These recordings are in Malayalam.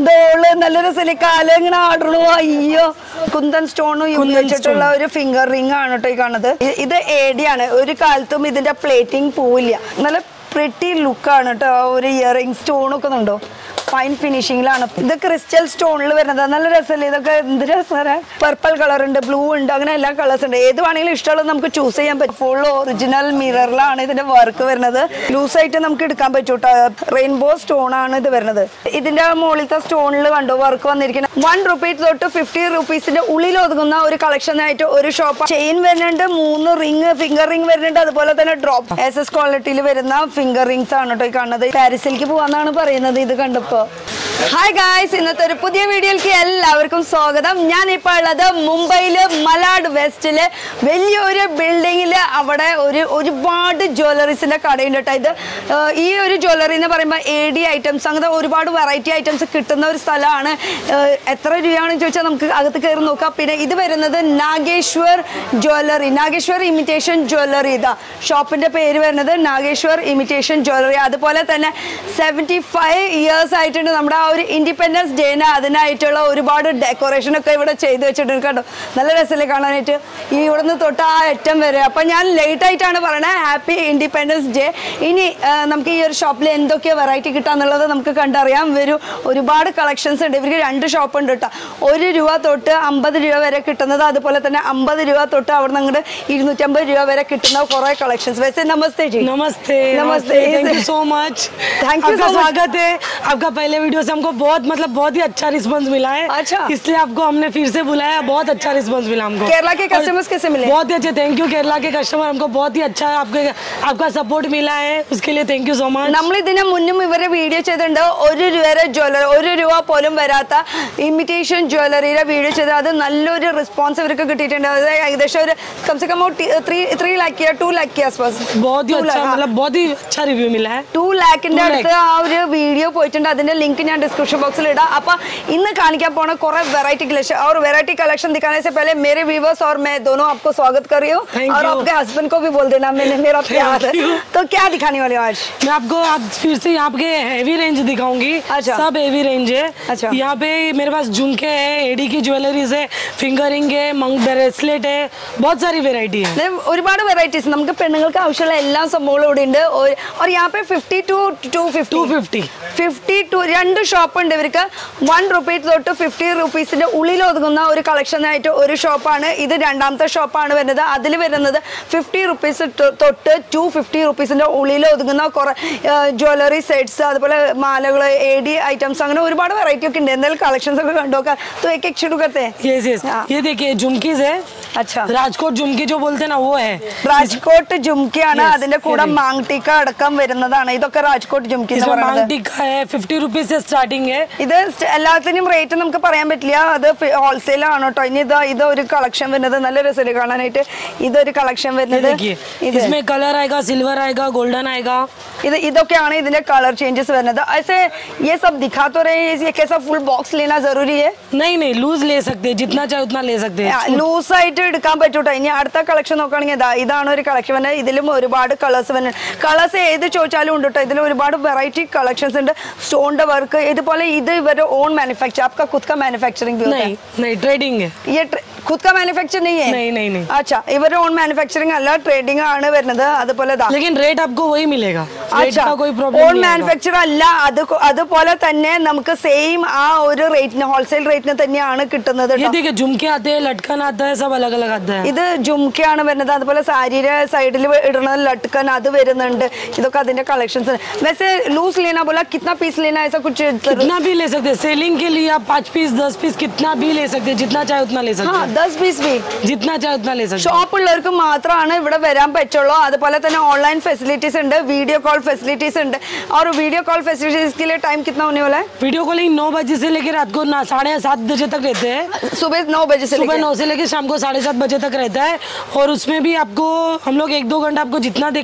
ഡോള് നല്ല രസമില്ലേ കാലം ഇങ്ങനെ ആടണു അയ്യോ കുന്തൻ സ്റ്റോണും ഉപയോഗിച്ചിട്ടുള്ള ഒരു ഫിംഗർ റിംഗ് ആണ് കേട്ടോ ഈ കാണുന്നത് ഇ- ഇത് ഏടിയാണ് ഒരു കാലത്തും ഇതിന്റെ പ്ലേറ്റിംഗ് പോവില്ല നല്ല പ്രിട്ടി ലുക്കാണ് കേട്ടോ ആ ഒരു ഇയറിംഗ് സ്റ്റോൺ ഒക്കെ ഉണ്ടോ ഫൈൻ ഫിനിഷിംഗിലാണ് ഇത് ക്രിസ്റ്റൽ സ്റ്റോണിൽ വരുന്നത് നല്ല രസമല്ലേ ഇതൊക്കെ എന്ത് രസമാണ് പർപ്പിൾ കളർ ഉണ്ട് ബ്ലൂ ഉണ്ട് അങ്ങനെ എല്ലാ കളേഴ്സ് ഉണ്ട് ഏത് വേണമെങ്കിലും ഇഷ്ടമുള്ളത് നമുക്ക് ചൂസ് ചെയ്യാൻ പറ്റും ഫുൾ ഒറിജിനൽ മിററിലാണ് ഇതിന്റെ വർക്ക് വരുന്നത് ലൂസ് ആയിട്ട് നമുക്ക് എടുക്കാൻ പറ്റും കേട്ടോ റെയിൻബോ സ്റ്റോൺ ആണ് ഇത് വരുന്നത് ഇതിന്റെ മുകളിലത്തെ സ്റ്റോണിൽ കണ്ടോ വർക്ക് വന്നിരിക്കുന്നത് വൺ റുപ്പീസ് തൊട്ട് ഫിഫ്റ്റി റുപ്പീസിന്റെ ഉള്ളിൽ ഒതുങ്ങുന്ന ഒരു കളക്ഷൻ ആയിട്ട് ഒരു ഷോപ്പ് ചെയിൻ വരുന്നുണ്ട് മൂന്ന് റിംഗ് ഫിംഗർ റിംഗ് വരുന്നുണ്ട് അതുപോലെ തന്നെ ഡ്രോപ്പ് എസ് എസ് ക്വാളിറ്റിയിൽ വരുന്ന ഫിംഗർ റിംഗ്സ് ആണ് കേട്ടോ ഈ കാണുന്നത് പാരീസിലേക്ക് പോവാന്നാണ് പറയുന്നത് ഇത് കണ്ടപ്പോ ഹായ് ഗായ്സ് ഇന്നത്തെ ഒരു പുതിയ വീഡിയോയിലേക്ക് എല്ലാവർക്കും സ്വാഗതം ഞാൻ ഇപ്പോൾ ഉള്ളത് മുംബൈയില് മലാഡ് വെസ്റ്റില് വലിയൊരു ബിൽഡിങ്ങിൽ അവിടെ ഒരു ഒരുപാട് ജ്വല്ലറീസിന്റെ കടയുണ്ട് കേട്ടോ ഇത് ആ, ഈ ഒരു ജ്വല്ലറി എന്ന് പറയുമ്പോൾ എ ഡി ഐറ്റംസ് അങ്ങനത്തെ ഒരുപാട് വെറൈറ്റി ഐറ്റംസ് കിട്ടുന്ന ഒരു സ്ഥലമാണ് ആ, എത്ര രൂപയാണെന്ന് ചോദിച്ചാൽ നമുക്ക് അകത്ത് കയറി നോക്കാം പിന്നെ ഇത് വരുന്നത് Nageshwar jewellery Nageshwar imitation jewellery ഇതാ ഷോപ്പിന്റെ പേര് വരുന്നത് നാഗേശ്വർ ഇമിറ്റേഷൻ ജ്വല്ലറി അതുപോലെ തന്നെ സെവൻറ്റി ഫൈവ് ഇയേഴ്സ് ആയിട്ടുണ്ട് നമ്മുടെ ആ ഒരു ഇൻഡിപെൻഡൻസ് ഡേന് അതിനായിട്ടുള്ള ഒരുപാട് ഡെക്കറേഷൻ ഒക്കെ ഇവിടെ ചെയ്ത് വെച്ചിട്ടുണ്ട് കേട്ടോ നല്ല രസമല്ലേ കാണാനായിട്ട് ഈ ഇവിടെ നിന്ന് തൊട്ട് ആ അറ്റം വരെ അപ്പം ഞാൻ ലേറ്റ് ആയിട്ടാണ് പറയണത് ഹാപ്പി ഇൻഡിപെൻഡൻസ് ഡേ ഇനി ആ, നമുക്ക് ഈ ഒരു ഷോപ്പിൽ എന്തൊക്കെ വെറൈറ്റി കിട്ടാന്നുള്ളത് നമുക്ക് കണ്ടറിയാം വരും ഒരുപാട് കളക്ഷൻസ് ഉണ്ട് ഇവർക്ക് രണ്ട് ഷോപ്പ് ഉണ്ട് കേട്ടോ ഒരു രൂപ തൊട്ട് അമ്പത് രൂപ വരെ കിട്ടുന്നത് അതുപോലെ തന്നെ അമ്പത് രൂപ തൊട്ട് അവിടെ നിന്ന് അങ്ങോട്ട് ഇരുന്നൂറ്റമ്പത് രൂപ വരെ കിട്ടുന്ന കുറേ കളക്ഷൻസ് വैसे नमस्ते जी नमस्ते नमस्ते। Thank you so much Thank you आपका so much. स्वागत है आपका पहले वीडियो से हमको बहुत मतलब बहुत ही अच्छा रिस्पांस मिला है अच्छा। इसलिए आपको हमने फिर से बुलाया बहुत अच्छा रिस्पांस मिला हमको केरला के और customers कैसे मिले? बहुत ही अच्छे थैंक यू केरला के कस्टमर हमको बहुत ही अच्छा आपके आपका सपोर्ट मिला है उसके लिए थैंक यू सो मच നമ്മൾ ഇതിന് മുന്നും ഇവരെ വീഡിയോ ചെയ്തിട്ടുണ്ട് ഒരു രൂപയുടെ ജ്വല്ലറി ഒരു രൂപ പോലും വരാത്ത ഇമിറ്റേഷൻ ജ്വല്ലറിയുടെ വീഡിയോ ചെയ്ത് അത് നല്ലൊരു റെസ്പോൺസ് ഇവർക്ക് കിട്ടിയിട്ടുണ്ട് അത് ഏകദേശം ഒരു കംസെ കം three three lakh two lakh ആസ്പാസ് बहुत ही अच्छा मतलब बहुत ही अच्छा रिव्यू मिला है ടു ലാക്കിന്റെ Two അടുത്ത് ആ ഒരു വീഡിയോ പോയിട്ടുണ്ട് അതിന്റെ ലിങ്ക് ഞാൻ ഡിസ്ക്രിപ്ഷൻ ബॉक्സിൽ ഇടാം അപ്പൊ ഇന്ന് കാണിക്കാൻ പോണ കുറെ വെറൈറ്റി കളക്शन और वेराइटी कलेक्शन दिखाने से पहले मेरे व्यूवर्स और मैं दोनों आपको स्वागत कर रही हूँ Thank और you. आपके हस्बैंड को भी बोल देना मैंने मेरा प्यार है you. तो क्या दिखाने वाले हो आज मैं आपको आज फिर से यहाँ के हेवी रेंज दिखाऊंगी अच्छा। सब हेवी रेंज है अच्छा। यहाँ पे मेरे पास झुमके है एडी की ज्वेलरीज है फिंगरिंग है मंग ब्रेसलेट है बहुत सारी वेराइटी है ഇത് ഒരുപാട് വെറൈറ്റീസ് നമുക്ക് പെണ്ണുങ്ങൾക്ക് ആവശ്യമുള്ള എല്ലാ സംഭവങ്ങളും ഇവിടെ ഉണ്ട് ഒരു- और यहाँ पे fifty two two fifty 250 fifty two രണ്ട് ഷോപ്പ് ഉണ്ട് ഇവർക്ക് വൺ റുപ്പീ തൊട്ട് ഫിഫ്റ്റി റുപ്പീസിന്റെ ഉള്ളിൽ ഒതുങ്ങുന്ന ഒരു കളക്ഷൻ ആയിട്ട് ഒരു ഷോപ്പാണ് ഇത് രണ്ടാമത്തെ ഷോപ്പാണ് വരുന്നത് അതിൽ വരുന്നത് ഫിഫ്റ്റി റുപ്പീസ് തൊട്ട് ടു ഫിഫ്റ്റി റുപ്പീസിന്റെ ഉള്ളിൽ ഒതുങ്ങുന്ന കുറെ ജ്വല്ലറി സെറ്റ്സ് അതുപോലെ മാലകൾ എ ഡി ഐറ്റംസ് അങ്ങനെ ഒരുപാട് വെറൈറ്റി ഒക്കെ ഉണ്ട് എന്തായാലും കളക്ഷൻസ് ഒക്കെ കണ്ടുനോക്കാം तो एक एक शुरू करते हैं यस यस हाँ। ये देखिए झुमकीज है अच्छा राजकोट झुमकी जो बोलते हैं ना वो है രാജ്കോട്ട് ജുംക്കിയാണ് Yes, അതിന്റെ കൂടെ correct. മാങ്ടിക്ക അടക്കം വരുന്നതാണ് ഇതൊക്കെ രാജ്കോട്ട് ജുംക്കി എന്ന് इसमें പറയുന്നത് मांग टिक्का है फिफ्टी रुपीज से स्टार्टिंग है ഇത് സ്റ്റ് എല്ലാത്തിനും റേറ്റ് നമുക്ക് പറയാൻ പറ്റില്ല അത് ഹോൾസെയിൽ ആണ് കേട്ടോ ഇനി ഇത് ഇത് ഒരു കളക്ഷൻ വരുന്നത് നല്ല രസമല്ലേ കാണാനായിട്ട് ഇതൊരു കളക്ഷൻ ये വരുന്നത് देखिए ഇത് इसमें कलर आएगा सिल्वर आएगा गोल्डन आएगा ഇത് ഇതൊക്കെയാണ് ഇതിന്റെ കളർ ചേഞ്ചസ് വരുന്നത് ऐसे ये सब दिखा तो रहे हैं ये कैसा फुल बॉक्स लेना जरूरी है नहीं नहीं लूज ले सकते हैं जितना चाहे उतना ले सकते हैं ലൂസ് ആയിട്ട് എടുക്കാൻ പറ്റൂട്ടോ ഇനി അടുത്ത കളക്ഷൻ നോക്കുകയാണെങ്കിൽ ഇതാ ഇതാണ് ഒരു കളക്ഷൻ വരുന്നത് ഇതിലും ഒരുപാട് കളേഴ്സ് വരുന്നത് കളേഴ്സ് ഏത് ചോദിച്ചാലും ഉണ്ട് കേട്ടോ ഇതിൽ ഒരുപാട് വെറൈറ്റി കളക്ഷൻസ് ഉണ്ട് സ്റ്റോണിന്റെ വർക്ക് ഇതുപോലെ ഇത് ഇവരുടെ ഓൺ മാനുഫാക്ചർ आपका खुद का मैन्युफैक्चरिंग भी होता है नहीं नहीं ट्रेडिंग है ये ट्रे- खुद का मैन्युफैक्चर नहीं है नहीं नहीं नहीं अच्छा ഇവരുടെ ഓൺ മാനുഫാക്ചറിംഗ് അല്ല ട്രേഡിംഗ് ആണ് വരുന്നത് അതുപോലെ ദാ लेकिन रेट आपको वही मिलेगा रेट अच्छा का कोई ഓൺ प्रॉब्लम नहीं आएगा മാനുഫാക്ചർ അല്ല അത് കൊ- അതുപോലെ തന്നെ നമുക്ക് സെയിം ആ ഒരു റേറ്റിന് ഹോൾസെയിൽ റേറ്റിന് തന്നെയാണ് കിട്ടുന്നത് ये ട്ടോ. देखिए झुमके आते हैं लटकन आता है सब अलग अलग आता है ഇത് ജുംക്കയാണ് വരുന്നത് അതുപോലെ സാരിയുടെ സൈഡിൽ ഇടുന്ന ലട്കൻ അത് വരുന്നുണ്ട് ഇതൊക്കെ അതിന്റെ കളക്ഷൻസ് वैसे लूज लेना बोला कितना पीस लेना ऐसा कुछ कितना भी ले सकते हैं सेलिंग के लिए आप पाँच पीस दस पीस कितना भी ले सकते हैं जितना चाहे उतना ले सकते हाँ हैं दस पीस भी जितना चाहे उतना ले सकते हैं ഷോപ്പ് ഉള്ളവർക്ക് മാത്രമാണ് ഇവിടെ വരാൻ പറ്റുള്ളൂ അതുപോലെ തന്നെ ഓൺലൈൻ ഫെസിലിറ്റീസ് ഉണ്ട് വീഡിയോ കോൾ ഫെസിലിറ്റീസ് ഉണ്ട് और वीडियो कॉल फैसिलिटीज के लिए टाइम कितना होने वाला है वीडियो कॉलिंग नौ बजे से लेकर रात को ना- साढ़े सात बजे तक रहते हैं सुबह नौ बजे से सुबह लेके नौ से लेकर शाम को साढ़े सात बजे तक रहता है और उसमें भी आपको हम लोग एक दो घंटा आपको जितना देख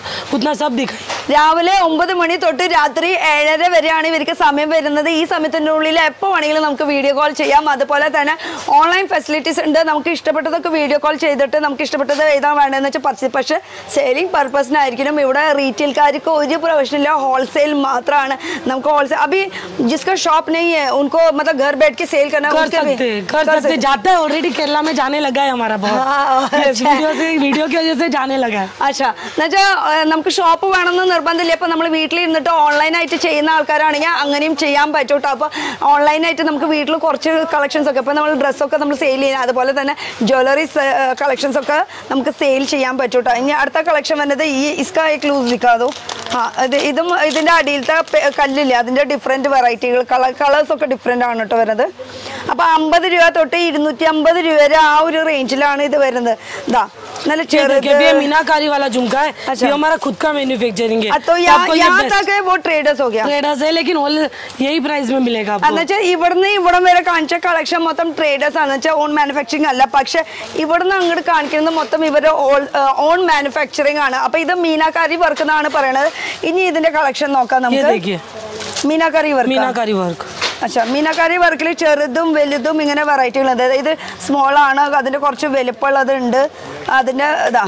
उतना सब दिखाई രാവിലെ ഒമ്പത് മണി തൊട്ട് രാത്രി ഏഴര വരെയാണ് ഇവർക്ക് സമയം വരുന്നത് ഈ സമയത്തിൻ്റെ ഉള്ളിൽ എപ്പോൾ വേണമെങ്കിലും നമുക്ക് വീഡിയോ കോൾ ചെയ്യാം അതുപോലെ തന്നെ ഓൺലൈൻ ഫെസിലിറ്റീസ് ഉണ്ട് നമുക്ക് ഇഷ്ടപ്പെട്ടതൊക്കെ വീഡിയോ കോൾ ചെയ്തിട്ട് നമുക്ക് ഇഷ്ടപ്പെട്ടത് ഏതാ വേണ്ടതെന്ന് വെച്ചാൽ പർച്ചേസ് പക്ഷേ സെയിലിംഗ് പർപ്പസിനായിരിക്കണം ഇവിടെ റീറ്റെയിൽക്കാർക്ക് ഒരു പ്രൊഫഷനില്ല ഹോൾസെയിൽ മാത്രമാണ് നമുക്ക് ഹോൾസെയിൽ अभी जिसका शॉप नहीं है उनको मतलब घर बैठ के सेल करना कर उसके भी- सकते हैं, कर सकते हैं। जाता है ऑलरेडी केरला में जाने लगा है हमारा हाँ, बहुत ये अच्छा। वीडियो से वीडियो की वजह से जाने लगा है അച്ഛാ എന്നുവെച്ചാൽ നമുക്ക് ഷോപ്പ് വേണമെന്ന് നിർബന്ധമില്ല ഇപ്പൊ നമ്മൾ വീട്ടിലിരുന്നിട്ട് ഓൺലൈനായിട്ട് ചെയ്യുന്ന ആൾക്കാരാണെങ്കിൽ അങ്ങനെയും ചെയ്യാൻ പറ്റും കേട്ടോ അപ്പോൾ ഓൺലൈനായിട്ട് നമുക്ക് വീട്ടിൽ കുറച്ച് കളക്ഷൻസ് ഒക്കെ ഇപ്പൊ നമ്മൾ ഡ്രസ്സൊക്കെ നമ്മൾ സെയിൽ ചെയ്യുക അതുപോലെ തന്നെ ജ്വല്ലറി കളക്ഷൻസ് ഒക്കെ നമുക്ക് സെയിൽ ചെയ്യാൻ പറ്റും കേട്ടോ ഇനി അടുത്ത കളക്ഷൻ വരുന്നത് ഈ ഇസ്ക എക് ലൂസ് ദിക്കാതോ ആ ഇത് ഇതും ഇതിന്റെ അടിയിലത്തെ പെ- കല്ലില്ലേ അതിന്റെ ഡിഫറെന്റ് വെറൈറ്റികൾ കളർ കളേഴ്സ് ഒക്കെ ഡിഫറെന്റ് ആണ് കേട്ടോ വരുന്നത് അപ്പൊ അമ്പത് രൂപ തൊട്ട് ഇരുന്നൂറ്റി അമ്പത് രൂപ വരെ ആ ഒരു റേഞ്ചിലാണ് ഇത് വരുന്നത് ഇതാ നല്ല ये देखिए भी ये ചെറുത് मीनाकारी वाला झुमका है अच्छा। ये हमारा खुद का मैन्युफैक्चरिंग है हाँ, तो तो यहाँ आपको ये यहाँ best तक है वो ट्रेडर्स हो गया ट्रेडर्स है लेकिन ऑल यही प्राइस में मिलेगा आपको എന്നുവെച്ചാൽ ഇവിടുന്ന് ഇവിടം വരെ കാണിച്ച കളക്ഷൻ മൊത്തം ട്രേഡേഴ്സ് ആണ് വെച്ചാൽ ഓൺ മാനുഫാക്ചറിങ് അല്ല പക്ഷെ ഇവിടുന്ന് അങ്ങോട്ട് കാണിക്കുന്നത് മൊത്തം ഇവരുടെ ഓൺ മാനുഫാക്ചറിങ് ആണ് അപ്പൊ ഇത് മീനാക്കാരി വർക്ക് എന്നാണ് പറയണത് ഇനി ഇതിന്റെ കളക്ഷൻ നോക്കാം ये നമുക്ക് देखिए മീനാക്കാരി വർക്ക് मीनाकारी वर्क അച്ഛാ മീനാക്കാരി വർക്കിൽ ചെറുതും വലുതും ഇങ്ങനെ വെറൈറ്റികൾ അതായത് ഇത് സ്മോൾ ആണ് അതിന്റെ കുറച്ച് വലുപ്പമുള്ളത് ഉണ്ട് അതിന്റെ ഇതാ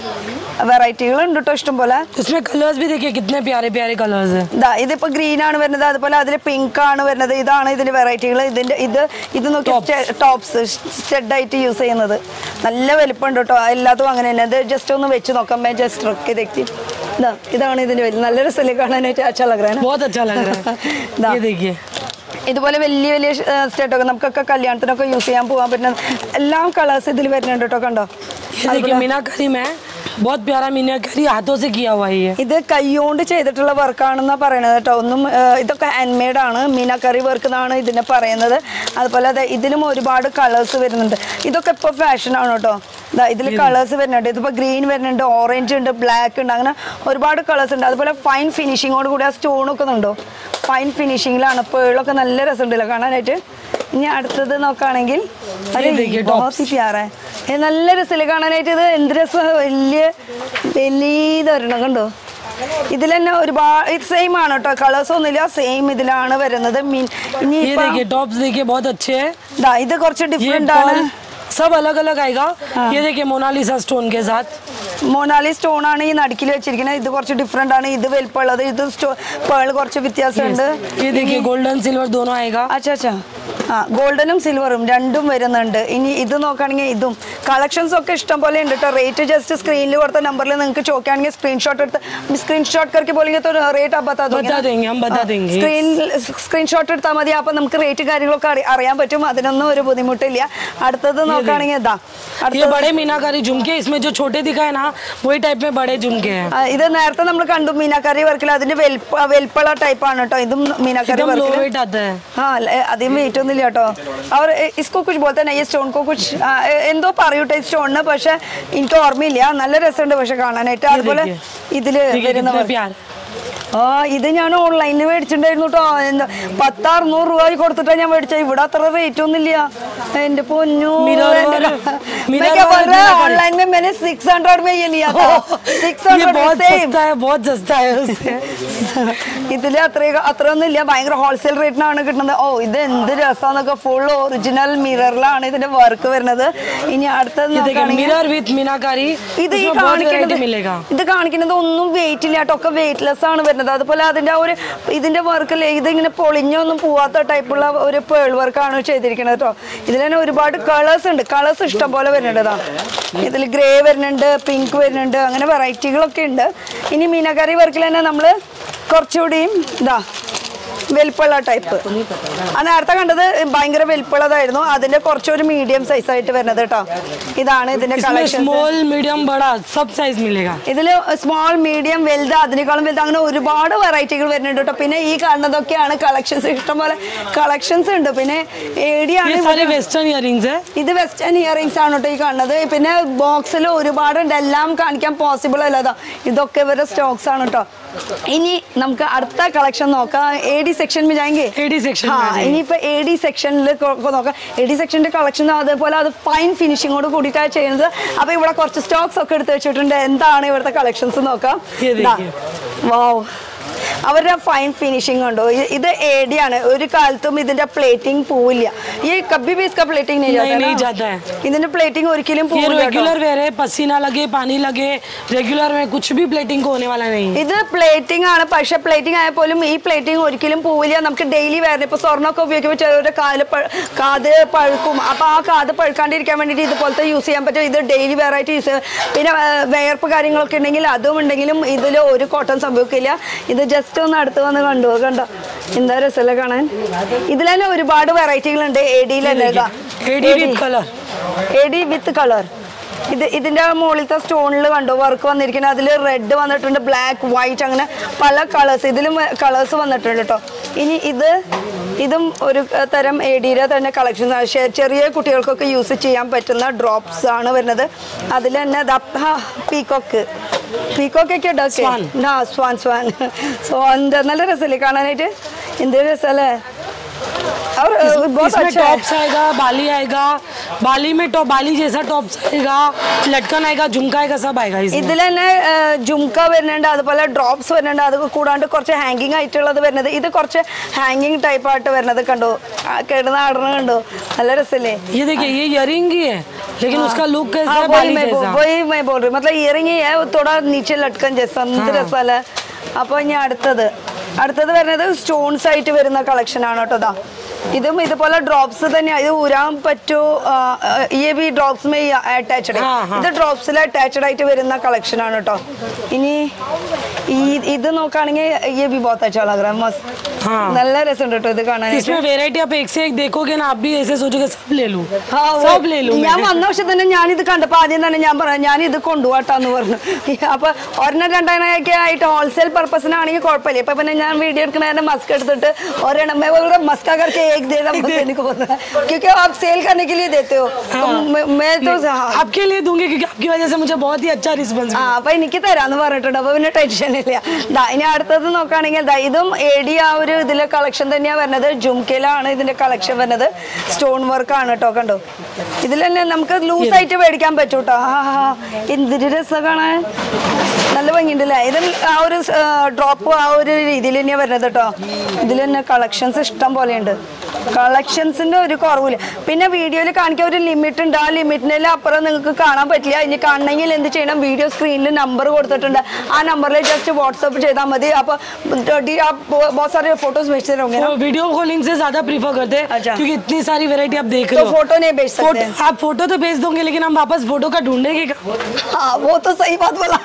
വെറൈറ്റികൾ ഉണ്ട് കേട്ടോ ഇഷ്ടം പോലെ उसमें कलर्स भी देखिए कितने प्यारे प्यारे कलर्स है ഇതാ ഇതിപ്പോ ഗ്രീൻ ആണ് വരുന്നത് അതുപോലെ അതിൽ പിങ്ക് ആണ് വരുന്നത് ഇതാണ് ഇതിന്റെ വെറൈറ്റികൾ ഇതിന്റെ ഇത് ഇത് നോക്കി ടോപ്സ് സ്റ്റെഡ് ആയിട്ട് യൂസ് ചെയ്യുന്നത് നല്ല വലിപ്പമുണ്ട് കേട്ടോ എല്ലാത്തും അങ്ങനെ തന്നെ ഇത് ജസ്റ്റ് ഒന്ന് വെച്ച് നോക്കാം മേ ജസ്റ്റ് റൊക്കെ ഇതെത്തി ഇതാ ഇതാണ് ഇതിന്റെ വലിയ നല്ല രസമല്ലേ കാണാനായിട്ട് അച്ഛലഗ്രാണ് बहुत अच्छा लग रहा दा। है ये देखिए ഇതുപോലെ വലിയ വലിയ സ്റ്റേറ്റൊക്കെ നമുക്കൊക്കെ കല്യാണത്തിനൊക്കെ യൂസ് ചെയ്യാൻ പോകാൻ പറ്റുന്ന എല്ലാ കളേഴ്സ് ഇതിൽ വരുന്നുണ്ട് കേട്ടോ കണ്ടോ ये देखिए मीनाकारी में बहुत प्यारा मीनाकारी हाथों से किया हुआ है ये ഇത് കൈകൊണ്ട് ചെയ്തിട്ടുള്ള വർക്കാണെന്നാ പറയണത് കേട്ടോ ഒന്നും ഏഹ്, ഇതൊക്കെ ഹാൻഡ്മെയ്ഡ് ആണ് മീനാക്കറി വർക്ക് എന്നാണ് ഇതിനെ പറയുന്നത് അതുപോലെ അതെ ഇതിലും ഒരുപാട് കളേഴ്സ് വരുന്നുണ്ട് ഇതൊക്കെ ഇപ്പോൾ ഫാഷനാണ് കേട്ടോ ദാ ഇതിൽ കളേഴ്സ് വരുന്നുണ്ട് ഇതിപ്പോൾ ഗ്രീൻ വരുന്നുണ്ട് ഓറഞ്ച് ഉണ്ട് ബ്ലാക്ക് ഉണ്ട് അങ്ങനെ ഒരുപാട് കളേഴ്സ് ഉണ്ട് അതുപോലെ ഫൈൻ ഫിനിഷിങ്ങോട് കൂടി ആ സ്റ്റോണൊക്കെ ഉണ്ടോ ഫൈൻ ഫിനിഷിങ്ങിലാണ് പേളൊക്കെ നല്ല രസമുണ്ടല്ലോ കാണാനായിട്ട് ഇനി അടുത്തത് നോക്കുകയാണെങ്കിൽ അരെ, देखिए, बहुत ही प्यारा है. ഏ, നല്ല രസമില്ലേ കാണാനായിട്ട് ഇത് എന്ത് രസം വലിയ വലിയതൊരെണ്ണം കണ്ടോ ഇതിൽ തന്നെ ഒരുപാട് ഇത് സെയിം ആണ് കേട്ടോ കളേഴ്സ് ഒന്നുമില്ല സെയിം ഇതിലാണ് വരുന്നത് മീൻ ഇനി ये देखिए टॉप्स देखिए बहुत अच्छे हैं ദാ ഇത് കുറച്ച് ये ഡിഫറെന്റ് ആണ് pearl सब अलग अलग आएगा ये देखिए मोनालिसा स्टोन के साथ മൊനാലി സ്റ്റോൺ ആണ് ഈ നടുക്കിൽ വെച്ചിരിക്കുന്നത് ഇത് കുറച്ച് ഡിഫറെന്റ് ആണ് ഇത് വലിപ്പമുള്ളത് ഇത് സ്റ്റോ പേൾ കുറച്ച് വ്യത്യാസമുണ്ട് ये देखिए गोल्डन सिल्वर दोनों आएगा അച്ഛാ അച്ഛാ ആ ഗോൾഡനും സിൽവറും രണ്ടും വരുന്നുണ്ട് ഇനി ഇത് നോക്കുകയാണെങ്കിൽ ഇതും കളക്ഷൻസ് ഒക്കെ ഇഷ്ടം പോലെ ഉണ്ട് കേട്ടോ റേറ്റ് ജസ്റ്റ് സ്ക്രീനിൽ കൊടുത്ത നമ്പറിൽ നിങ്ങൾക്ക് ചോദിക്കുകയാണെങ്കിൽ സ്ക്രീൻഷോട്ട് എടുത്ത് സ്ക്രീൻഷോട്ട് करके बोलेंगे तो रेट आप बता दोगे बता देंगे हम बता देंगे സ്ക്രീൻ സ്ക്രീൻഷോട്ട് എടുത്താൽ മതി അപ്പൊ നമുക്ക് റേറ്റ് കാര്യങ്ങളൊക്കെ അറി- അറിയാൻ പറ്റും അതിനൊന്നും ഒരു ബുദ്ധിമുട്ടില്ല അടുത്തത് നോക്കുകയാണെങ്കിൽ ഇതാ ये അടുത്ത बड़े मीनाकारी झुमके इसमें जो छोटे दिखाए ना वही टाइप में बड़े झुमके हैं ആ, ഇത് നേരത്തെ നമ്മൾ കണ്ടു മീനാക്കറി വർക്കിൽ അതിന്റെ വെൽപ്പ വെൽപ്പുള്ള ടൈപ്പാണ് കേട്ടോ ഇതും മീനാക്കറി एकदम लो വർക്കിൽ वेट आता है हाँ ल- അധികം വെയിറ്റ് ഒന്നുമില്ല കേട്ടോ അവർ ഇസ്കോ കുച്ച് പോലത്തെ ഈ സ്റ്റോൺ കോ കുച്ച് ആ, എ- എന്തോ പറയൂട്ടെ ഈ സ്റ്റോണിന് പക്ഷെ എനിക്ക് ഓർമ്മയില്ല നല്ല രസമുണ്ട് പക്ഷെ കാണാനായിട്ട് അതുപോലെ ഇതില് देखिए വരുന്ന कितने work. प्यार ആ ഇത് ഞാൻ ഓൺലൈനിൽ മേടിച്ചിട്ടുണ്ടായിരുന്നു കേട്ടോ എന്താ പത്ത് അറുന്നൂറ് രൂപ കൊടുത്തിട്ടാ ഞാൻ മേടിച്ചത് ഇവിടെ അത്ര റേറ്റ് ഒന്നുമില്ല എന്റെ പൊന്നു Mirror work- mirror work में लगा- ऑनलाइन में मैंने 600 में ये लिया था ये 600 बहुत सेम सस्ता है बहुत सस्ता है उससे ഇതില് അത്ര അത്ര ഒന്നും ഇല്ല ഭയങ്കര ഹോൾസെയിൽ റേറ്റിനാണ് കിട്ടുന്നത് ഓ ഇത് എന്ത് രസാന്നൊക്കെ ഫുൾ ഒറിജിനൽ മിററിലാണ് ഇതിന്റെ വർക്ക് വരുന്നത് ഇനി അടുത്തത് ये देखिए നോക്കുകയാണെങ്കിൽ मिरर विथ मीनाकारी ഇത് ഈ इसमें बहुत കാണിക്കുന്നത് वैरायटी मिलेगा ഇത് കാണിക്കുന്നത് ഒന്നും വെയിറ്റ് ഇല്ല കേട്ടോ ഒക്കെ വെയിറ്റ്ലെസ് ആണ് വരുന്നത് അതുപോലെ അതിന്റെ ആ ഒരു ഇതിന്റെ വർക്ക് ഇതിങ്ങനെ പൊളിഞ്ഞൊന്നും പോവാത്ത ടൈപ്പുള്ള ഒരു പേൾ വർക്കാണ് ചെയ്തിരിക്കുന്നത് കേട്ടോ ഇതിൽ തന്നെ ഒരുപാട് കളേഴ്സ് ഉണ്ട് കളേഴ്സ് ഇഷ്ടം പോലെ വരുന്നുണ്ട് ഇതാ ഇതിൽ ഗ്രേ വരുന്നുണ്ട് പിങ്ക് വരുന്നുണ്ട് അങ്ങനെ വെറൈറ്റികളൊക്കെ ഉണ്ട് ഇനി മീനക്കറി വർക്കിൽ തന്നെ നമ്മൾ കുറച്ചുകൂടിയും ഇതാ വലിപ്പമുള്ള ടൈപ്പ് ആ നേരത്തെ കണ്ടത് ഭയങ്കര വലിപ്പമുള്ളതായിരുന്നു അതിന്റെ കുറച്ചൊരു മീഡിയം സൈസ് ആയിട്ട് വരുന്നത് കേട്ടോ ഇതാണ് ഇതിന്റെ इसमें കളക്ഷൻ स्मॉल मीडियम बड़ा सब साइज मिलेगा ഇതിൽ സ്മോൾ മീഡിയം വലുത് അതിനേക്കാളും വലുത് അങ്ങനെ ഒരുപാട് വെറൈറ്റികൾ വരുന്നുണ്ട് കേട്ടോ പിന്നെ ഈ കാണുന്നതൊക്കെയാണ് കളക്ഷൻസ് ഇഷ്ടംപോലെ കളക്ഷൻസ് ഉണ്ട് പിന്നെ ഏടിയാണ് ये सारे वेस्टर्न इयरिंग्स है ഇത് വെസ്റ്റേൺ ഇയറിങ്സ് ആണ് കേട്ടോ ഈ കാണുന്നത് പിന്നെ ബോക്സിൽ ഒരുപാടുണ്ട് എല്ലാം കാണിക്കാൻ പോസിബിൾ അല്ലതാ ഇതൊക്കെ ഇവരുടെ സ്റ്റോക്സ് ആണ് കേട്ടോ ഇനി നമുക്ക് അടുത്ത കളക്ഷൻ നോക്കാം എ ഡി സെക്ഷൻ ജായെങ്കിൽ एडी सेक्शन में आ जाइए ഇനിയിപ്പോ എ ഡി സെക്ഷനിൽ നോക്കാം എ ഡി സെക്ഷന്റെ കളക്ഷൻ അതേപോലെ അത് ഫൈൻ ഫിനിഷിങ്ങോട് കൂടിയിട്ടാണ് ചെയ്യുന്നത് അപ്പൊ ഇവിടെ കുറച്ച് സ്റ്റോക്സ് ഒക്കെ എടുത്ത് വെച്ചിട്ടുണ്ട് എന്താണ് ഇവിടുത്തെ കളക്ഷൻസ് നോക്കാം ये देखिए। വാവ് അവരുടെ ഫൈൻ ഫിനിഷിംഗ് ഉണ്ടോ ഇ- ഇത് എ ഡി ആണ് ഒരു കാലത്തും ഇതിന്റെ പ്ലേറ്റിംഗ് പോവില്ല ഈ കബി ബീസ് का പ്ലേറ്റിംഗ് नहीं, नहीं जाता है। ഇതിന്റെ പ്ലേറ്റിംഗ് ഒരിക്കലും ये പോവില്ല കേട്ടോ. रेगुलर वेयर है पसीना लगे पानी लगे रेगुलर में कुछ भी प्लेटिंग को होने वाला नहीं है ഇത് പ്ലേറ്റിംഗ് ആണ് പക്ഷെ പ്ലേറ്റിംഗ് ആയ പോലും ഈ പ്ലേറ്റിംഗ് ഒരിക്കലും പോവില്ല നമുക്ക് ഡെയിലി വേറെ ഇപ്പൊ സ്വർണ്ണമൊക്കെ ഉപയോഗിക്കുമ്പോൾ ചിലരുടെ കാല് പ- കാത് പഴുക്കും അപ്പൊ ആ കാത് പഴുക്കാണ്ടിരിക്കാൻ വേണ്ടിയിട്ട് ഇതുപോലത്തെ യൂസ് ചെയ്യാൻ പറ്റും ഇത് ഡെയിലി വെയർ ആയിട്ട് യൂസ് ചെയ്യാം പിന്നെ ആ, വിയർപ്പ് കാര്യങ്ങളൊക്കെ ഉണ്ടെങ്കിൽ അതും ഉണ്ടെങ്കിലും ഇതിൽ ഒരു കോട്ടം സംഭവിക്കില്ല ഇത് ജസ്റ്റ് ഒന്ന് അടുത്ത് വന്ന് കണ്ടു കണ്ടോ എന്താ രസമല്ലേ കാണാൻ ഇതിൽ തന്നെ ഒരുപാട് വെറൈറ്റികളുണ്ട് എ ഡിയിൽ തന്നെ ഇതാ. AD with colour A D with colour ഇത് ഇതിന്റെ മുകളിലത്തെ സ്റ്റോണിൽ കണ്ടോ വർക്ക് വന്നിരിക്കുന്നത് അതിൽ റെഡ് വന്നിട്ടുണ്ട് ബ്ലാക്ക് വൈറ്റ് അങ്ങനെ പല കളേഴ്സ് ഇതിലും കളേഴ്സ് വന്നിട്ടുണ്ട് കേട്ടോ ഇനി ഇത് ഇതും ഒരു ഏർ, തരം എ ഡിയുടെ തന്നെ കളക്ഷൻ ചെറിയ കുട്ടികൾക്കൊക്കെ യൂസ് ചെയ്യാൻ പറ്റുന്ന ഡ്രോപ്സ് ആണ് വരുന്നത് അതിൽ തന്നെ പീക്കോക്ക് പീക്കോക്കൊക്കെ Swan. ആ സ്വാൻ സ്വാൻ സ്വാൻ്റെ നല്ല രസമല്ലേ കാണാനായിട്ട് എന്ത് രസമല്ലേ और अ, बहुत इसमें अच्छा है टॉप्स आएगा बाली आएगा बाली में टॉप बाली जैसा टॉप्स आएगा लटकन आएगा झुमका आएगा सब आएगा इसमें ഇതിൽ തന്നെ ജുംക്ക വരുന്നുണ്ട് അതുപോലെ ഡ്രോപ്സ് വരുന്നുണ്ട് അത് കൂടാണ്ട് കുറച്ച് ഹാങ്ങിങ് ആയിട്ടുള്ളത് വരുന്നത് ഇത് കുറച്ച് ഹാങ്ങിങ് ടൈപ്പ് ആയിട്ട് വരുന്നത് കണ്ടോ ആ, കിടന്ന് ആടണ കണ്ടോ നല്ല രസല്ലേ ये देखिए ये इयरिंग ही है लेकिन उसका लुक कैसा हाँ, है वही बाली मैं बोल- जैसा वही मैं बोल रही हूँ मतलब ഇയറിംഗ് है वो थोड़ा नीचे लटकन जैसा എന്ത് രസമല്ലേ അപ്പൊ ഇനി അടുത്തത് അടുത്തത് വരുന്നത് സ്റ്റോൺസ് ആയിട്ട് വരുന്ന കളക്ഷൻ ആണ് കേട്ടോ ദാ ഇതും ഇതുപോലെ ഡ്രോപ്സ് തന്നെ ഇത് ഊരാൻ പറ്റൂ ഈ ബി ഡ്രോപ്സ് മേ അറ്റാച്ച്ഡ് हाँ, हाँ। ഇത് ഡ്രോപ്സിൽ അറ്റാച്ച്ഡ് ആയിട്ട് വരുന്ന കളക്ഷൻ ആണ് കേട്ടോ ഇനി ഈ ഇത് നോക്കുകയാണെങ്കിൽ ഈ ബി ബോത്ത് അച്ഛാ ലഗ് रहा है, मस्त हाँ। നല്ല രസമുണ്ട് കേട്ടോ ഇത് കാണാനായിട്ട് इसमें वेराइटी आप एक से एक देखोगे ना आप भी ऐसे सोचोगे सब ले लूं ആ, सब ले लूं ഞാൻ मैं। വന്ന വർഷം തന്നെ ഞാൻ ഇത് കണ്ടപ്പോ ആദ്യം തന്നെ ഞാൻ പറഞ്ഞു ഞാൻ ഇത് കൊണ്ടുപോട്ടാന്ന് പറഞ്ഞു അപ്പൊ ഒരെണ്ണം രണ്ടെണ്ണമൊക്കെ ആയിട്ട് ഹോൾസെയിൽ പർപ്പസിനാണെങ്കിൽ കുഴപ്പമില്ല ഇപ്പൊ പിന്നെ ഞാൻ വീഡിയോ എടുക്കുന്ന മസ്ക് എടുത്തിട്ട് ഒരെണ്ണം मैं बोल रहा हूँ, मस्का करके एक देना बस देने को बोल रहा है क्योंकि आप सेल करने के लिए देते हो तो मैं- मैं तो हाँ आपके लिए दूंगी क्योंकि आपकी वजह से मुझे बहुत ही अच्छा रिस्पॉन्स ആ അപ്പൊ എനിക്ക് തരാന്ന് പറഞ്ഞിട്ടുണ്ട് അപ്പൊ പിന്നെ ടെൻഷൻ ഇല്ല ദാ ഇനി അടുത്തത് നോക്കുകയാണെങ്കിൽ ദാ ഇതും എ ഡി ആ ഒരു ഇതിലെ കളക്ഷൻ തന്നെയാ വരുന്നത് ജുംക്കയിലാണ് ഇതിന്റെ കളക്ഷൻ വരുന്നത് സ്റ്റോൺ വർക്ക് ആണ് കേട്ടോ കണ്ടോ ഇതിൽ തന്നെ നമുക്ക് ലൂസ് ആയിട്ട് മേടിക്കാൻ പറ്റും കേട്ടോ ആ ആ, എന്തൊരു രസം കാണാൻ നല്ല ഭംഗിയുണ്ടല്ലേ ഇതിൽ ആ ഒരു ഡ്രോപ്പ് ആ ഒരു രീതിയിൽ തന്നെയാ വരുന്നത് കേട്ടോ ഇതിൽ തന്നെ കളക്ഷൻസ് ഇഷ്ടം പോലെയുണ്ട് കളക്ഷൻസിന്റെ ഒരു കുറവില്ല പിന്നെ വീഡിയോയിൽ കാണിക്കാൻ ഒരു ലിമിറ്റ് ഉണ്ട് ആ ലിമിറ്റിനെ അപ്പുറം നിങ്ങൾക്ക് കാണാൻ പറ്റില്ല ഇനി കാണണമെങ്കിൽ എന്ത് ചെയ്യണം വീഡിയോ സ്ക്രീനിൽ നമ്പർ കൊടുത്തിട്ടുണ്ട് ആ നമ്പറിൽ ജസ്റ്റ് വാട്സപ്പ് ചെയ്താൽ മതി അപ്പൊ ഡി- आप बहुत सारे फोटोज भेजते रहोगे ना वीडियो कॉलिंग से ज्यादा प्रीफर करते हैं अच्छा। क्योंकि इतनी सारी वैरायटी आप देख रहे तो हो फोटो नहीं भेज सकते फोटो आप फोटो तो भेज दोगे लेकिन हम वापस फोटो का ढूंढेंगे कहाँ? ആ वो तो सही बात बोला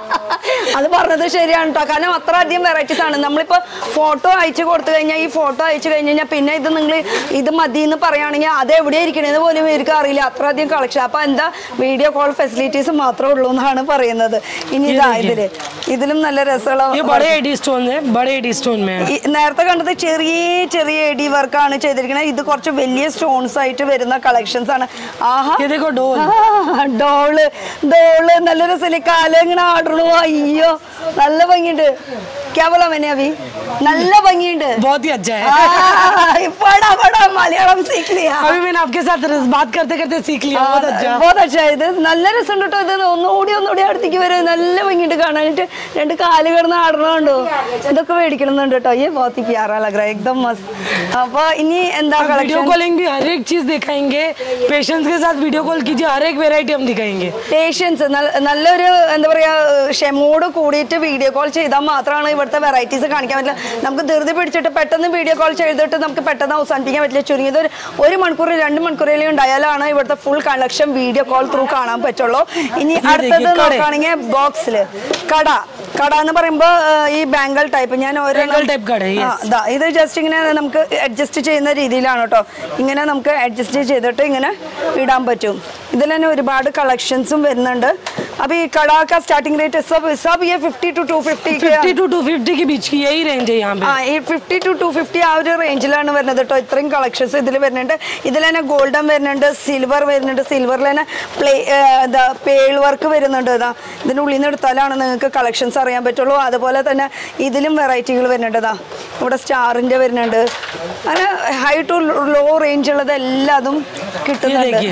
അത് പറഞ്ഞത് ശരിയാണ് കേട്ടോ കാരണം അത്ര അധികം വെറൈറ്റീസ് ആണ് നമ്മളിപ്പോ ഫോട്ടോ അയച്ചു കൊടുത്തു കഴിഞ്ഞാൽ ഈ ഫോട്ടോ അയച്ചു കഴിഞ്ഞ് കഴിഞ്ഞാൽ പിന്നെ ഇത് നിങ്ങൾ ഇത് മതി എന്ന് പറയുകയാണെങ്കിൽ അത് എവിടെ ഇരിക്കണേന്ന് പോലും ഇവർക്ക് അറിയില്ല അത്ര അധികം കളക്ഷൻ അപ്പൊ എന്താ വീഡിയോ കോൾ ഫെസിലിറ്റീസ് മാത്രമേ ഉള്ളൂ എന്നാണ് പറയുന്നത് ഇനി ഇതാ ഇതില് ഇതിലും നല്ല ये രസമുള്ള बड़े एडी स्टोन है बड़े एडी स्टोन में है ഈ നേരത്തെ കണ്ടത് ചെറിയ ചെറിയ എഡി വർക്കാണ് ചെയ്തിരിക്കുന്നത് ഇത് കുറച്ച് വലിയ സ്റ്റോൺസ് ആയിട്ട് വരുന്ന കളക്ഷൻസ് ആണ് ആഹാ ये देखो डोल ആ, ഡോള് ഡോള് നല്ല രസമില്ലേ കാലം ഇങ്ങനെ ആടണു അയ്യോ നല്ല ഭംഗിയുണ്ട് ക്യാബല മെനവി നല്ല ഭംഗിയുണ്ട് बहुत ही अच्छा ആ, है പടാ പടാ മലയാളം സീഖ് ലിയാ अभी मैंने आपके साथ बात करते करते सीख लिया बहुत अच्छा बहुत अच्छा ഇത് നല്ല രസം കേട്ടോ ഇത് ഒന്നുകൂടി ഒന്നുകൂടി അടുത്തേക്ക് വരും നല്ല ഭംഗിയുണ്ട് കാണാനായിട്ട് രണ്ട് കാല് കിടന്ന് ആടണുണ്ടോ ഇതൊക്കെ മേടിക്കണമെന്നുണ്ട് കേട്ടോ ഈ बहुत ही प्यारा लग रहा है एकदम मस्त അപ്പൊ ഇനി എന്താ वीडियो കളക്ഷൻ कॉलिंग भी हर एक चीज दिखाएंगे पेशेंस के साथ वीडियो कॉल कीजिए हर एक वेरायटी हम दिखाएंगे പേഷ്യൻസ് നല്ലൊരു എന്താ പറയാ ക്ഷമയോട് കൂടിയിട്ട് വീഡിയോ കോൾ ചെയ്താൽ മാത്രമാണ് ഇവിടുത്തെ വെറൈറ്റീസ് കാണിക്കാൻ പറ്റില്ല നമുക്ക് ധൃതി പിടിച്ചിട്ട് പെട്ടെന്ന് വീഡിയോ കോൾ ചെയ്തിട്ട് നമുക്ക് പെട്ടെന്ന് അവസാനിപ്പിക്കാൻ പറ്റില്ല ചുരുങ്ങിയത് ഒരു ഒരു മണിക്കൂർ രണ്ട് മണിക്കൂറിലും ഉണ്ടായാലാണ് ഇവിടുത്തെ full collection video call through കാണാൻ പറ്റുള്ളൂ ഇനി അടുത്തത് കട. നോക്കുകയാണെങ്കിൽ ബോക്സിൽ കട കട എന്ന് പറയുമ്പോൾ ഈ ബാങ്കൽ ടൈപ്പ് ഞാൻ ഓരോ Bangle type കട, yes. ദാ, ഇത് ജസ്റ്റ് ഇങ്ങനെ നമുക്ക് അഡ്ജസ്റ്റ് ചെയ്യുന്ന രീതിയിലാണ് കേട്ടോ ഇങ്ങനെ നമുക്ക് അഡ്ജസ്റ്റ് ചെയ്തിട്ട് ഇങ്ങനെ ഇടാൻ പറ്റും ഇതിൽ തന്നെ ഒരുപാട് കളക്ഷൻസും വരുന്നുണ്ട് अभी कड़ा का स्टार्टिंग रेट है सब सब ये 50 टू 250 के फिफ्टी टू टू फिफ्टी के बीच की यही रेंज है यहाँ पे ആ ഈ ഫിഫ്റ്റി ടു ടു ഫിഫ്റ്റി ആ ഒരു റേഞ്ചിലാണ് വരുന്നത് കേട്ടോ ഇത്രയും കളക്ഷൻസ് ഇതിൽ വരുന്നുണ്ട് ഇതിൽ തന്നെ ഗോൾഡൻ വരുന്നുണ്ട് സിൽവർ വരുന്നുണ്ട് സിൽവറിൽ തന്നെ പ്ലേ എന്താ പേൾ വർക്ക് വരുന്നുണ്ട് ഇതാ ഇതിൻ്റെ ഉള്ളിൽ നിന്ന് എടുത്താലാണ് നിങ്ങൾക്ക് കളക്ഷൻസ് അറിയാൻ പറ്റുള്ളൂ അതുപോലെ തന്നെ ഇതിലും വെറൈറ്റികൾ വരുന്നുണ്ട് ഇതാ ഇവിടെ സ്റ്റാറിൻ്റെ വരുന്നുണ്ട് അങ്ങനെ ഹൈ ടു ലോ റേഞ്ച് ഉള്ളത് എല്ലാതും ये കിട്ടുന്നുണ്ട് देखिए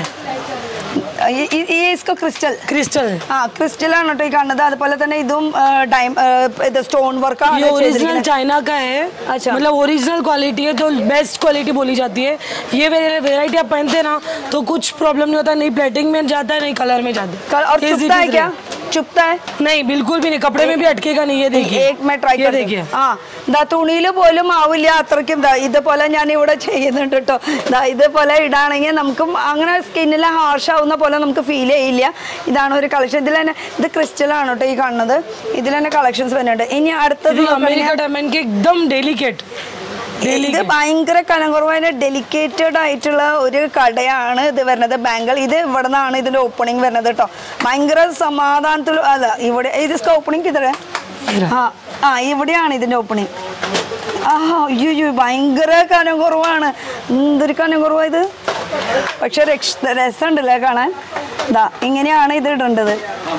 ഈ- ഈ- ഈ ഇസ്കോ ക്രിസ്റ്റൽ क्रिस्टल ആ ക്രിസ്റ്റൽ ആണ് കേട്ടോ ഈ കാണുന്നത് അതുപോലെ തന്നെ ഇതും ഡൈം ഇത് സ്റ്റോൺ വർക്കാണ് ये ओरिजिनल चाइना का है अच्छा। मतलब ओरिजिनल क्वालिटी है तो बेस्ट क्वालिटी बोली जाती है ये वेराइटी आप पहनते हैं ना तो कुछ प्रॉब्लम नहीं होता नहीं प्लेटिंग में जाता है नहीं कलर में जाता कल- और Easy चुपता है to क्या thread। चुपता है नहीं बिल्कुल भी नहीं कपड़े में भी अटकेगा नहीं ये देखिए एक मैं ട്രൈ ये देखिए ആ ദാ തുണിയിൽ പോലും ആവില്ല അത്രയ്ക്കും ദാ ഇതുപോലെ ഞാൻ ഇവിടെ ചെയ്യുന്നുണ്ട് കേട്ടോ ദാ ഇതുപോലെ ഇടാണെങ്കിൽ നമുക്കും അങ്ങനെ സ്കിന്നിൽ ഹാർഷ് ആവുന്ന പോലെ നമുക്ക് ഫീൽ ചെയ്യില്ല ഇതാണ് ഒരു കളക്ഷൻ ഇതിൽ തന്നെ ഇത് ക്രിസ്റ്റൽ ആണ് കേട്ടോ ഈ കാണുന്നത് ഇതിൽ തന്നെ കളക്ഷൻസ് വരുന്നുണ്ട് ഇനി അടുത്തത് ये നോക്കുകയാണെങ്കിൽ अमेरिका डायमंड के एकदम डेलिकेट ഇത് ഭയങ്കര കനകുറവായ ഡെലിക്കേറ്റഡ് ആയിട്ടുള്ള ഒരു കടയാണ് ഇത് വരുന്നത് ബാങ്കിൾ ഇത് ഇവിടെ നിന്നാണ് ഇതിന്റെ ഓപ്പണിംഗ് വരുന്നത് കേട്ടോ ഭയങ്കര സമാധാനത്തിൽ അല്ല ഇവിടെ ഇത് ഓപ്പണിംഗ് ഇതേ ആ ആ ഇവിടെയാണ് ഇതിന്റെ ഓപ്പണിംഗ് ആ അയ്യോ ഭയങ്കര കനം കുറവാണ് എന്തൊരു കനം കുറവാ ഇത് പക്ഷെ രക്ഷ രസമുണ്ടല്ലേ കാണാൻ ഇതാ ഇങ്ങനെയാണ് ഇത് ഇടേണ്ടത്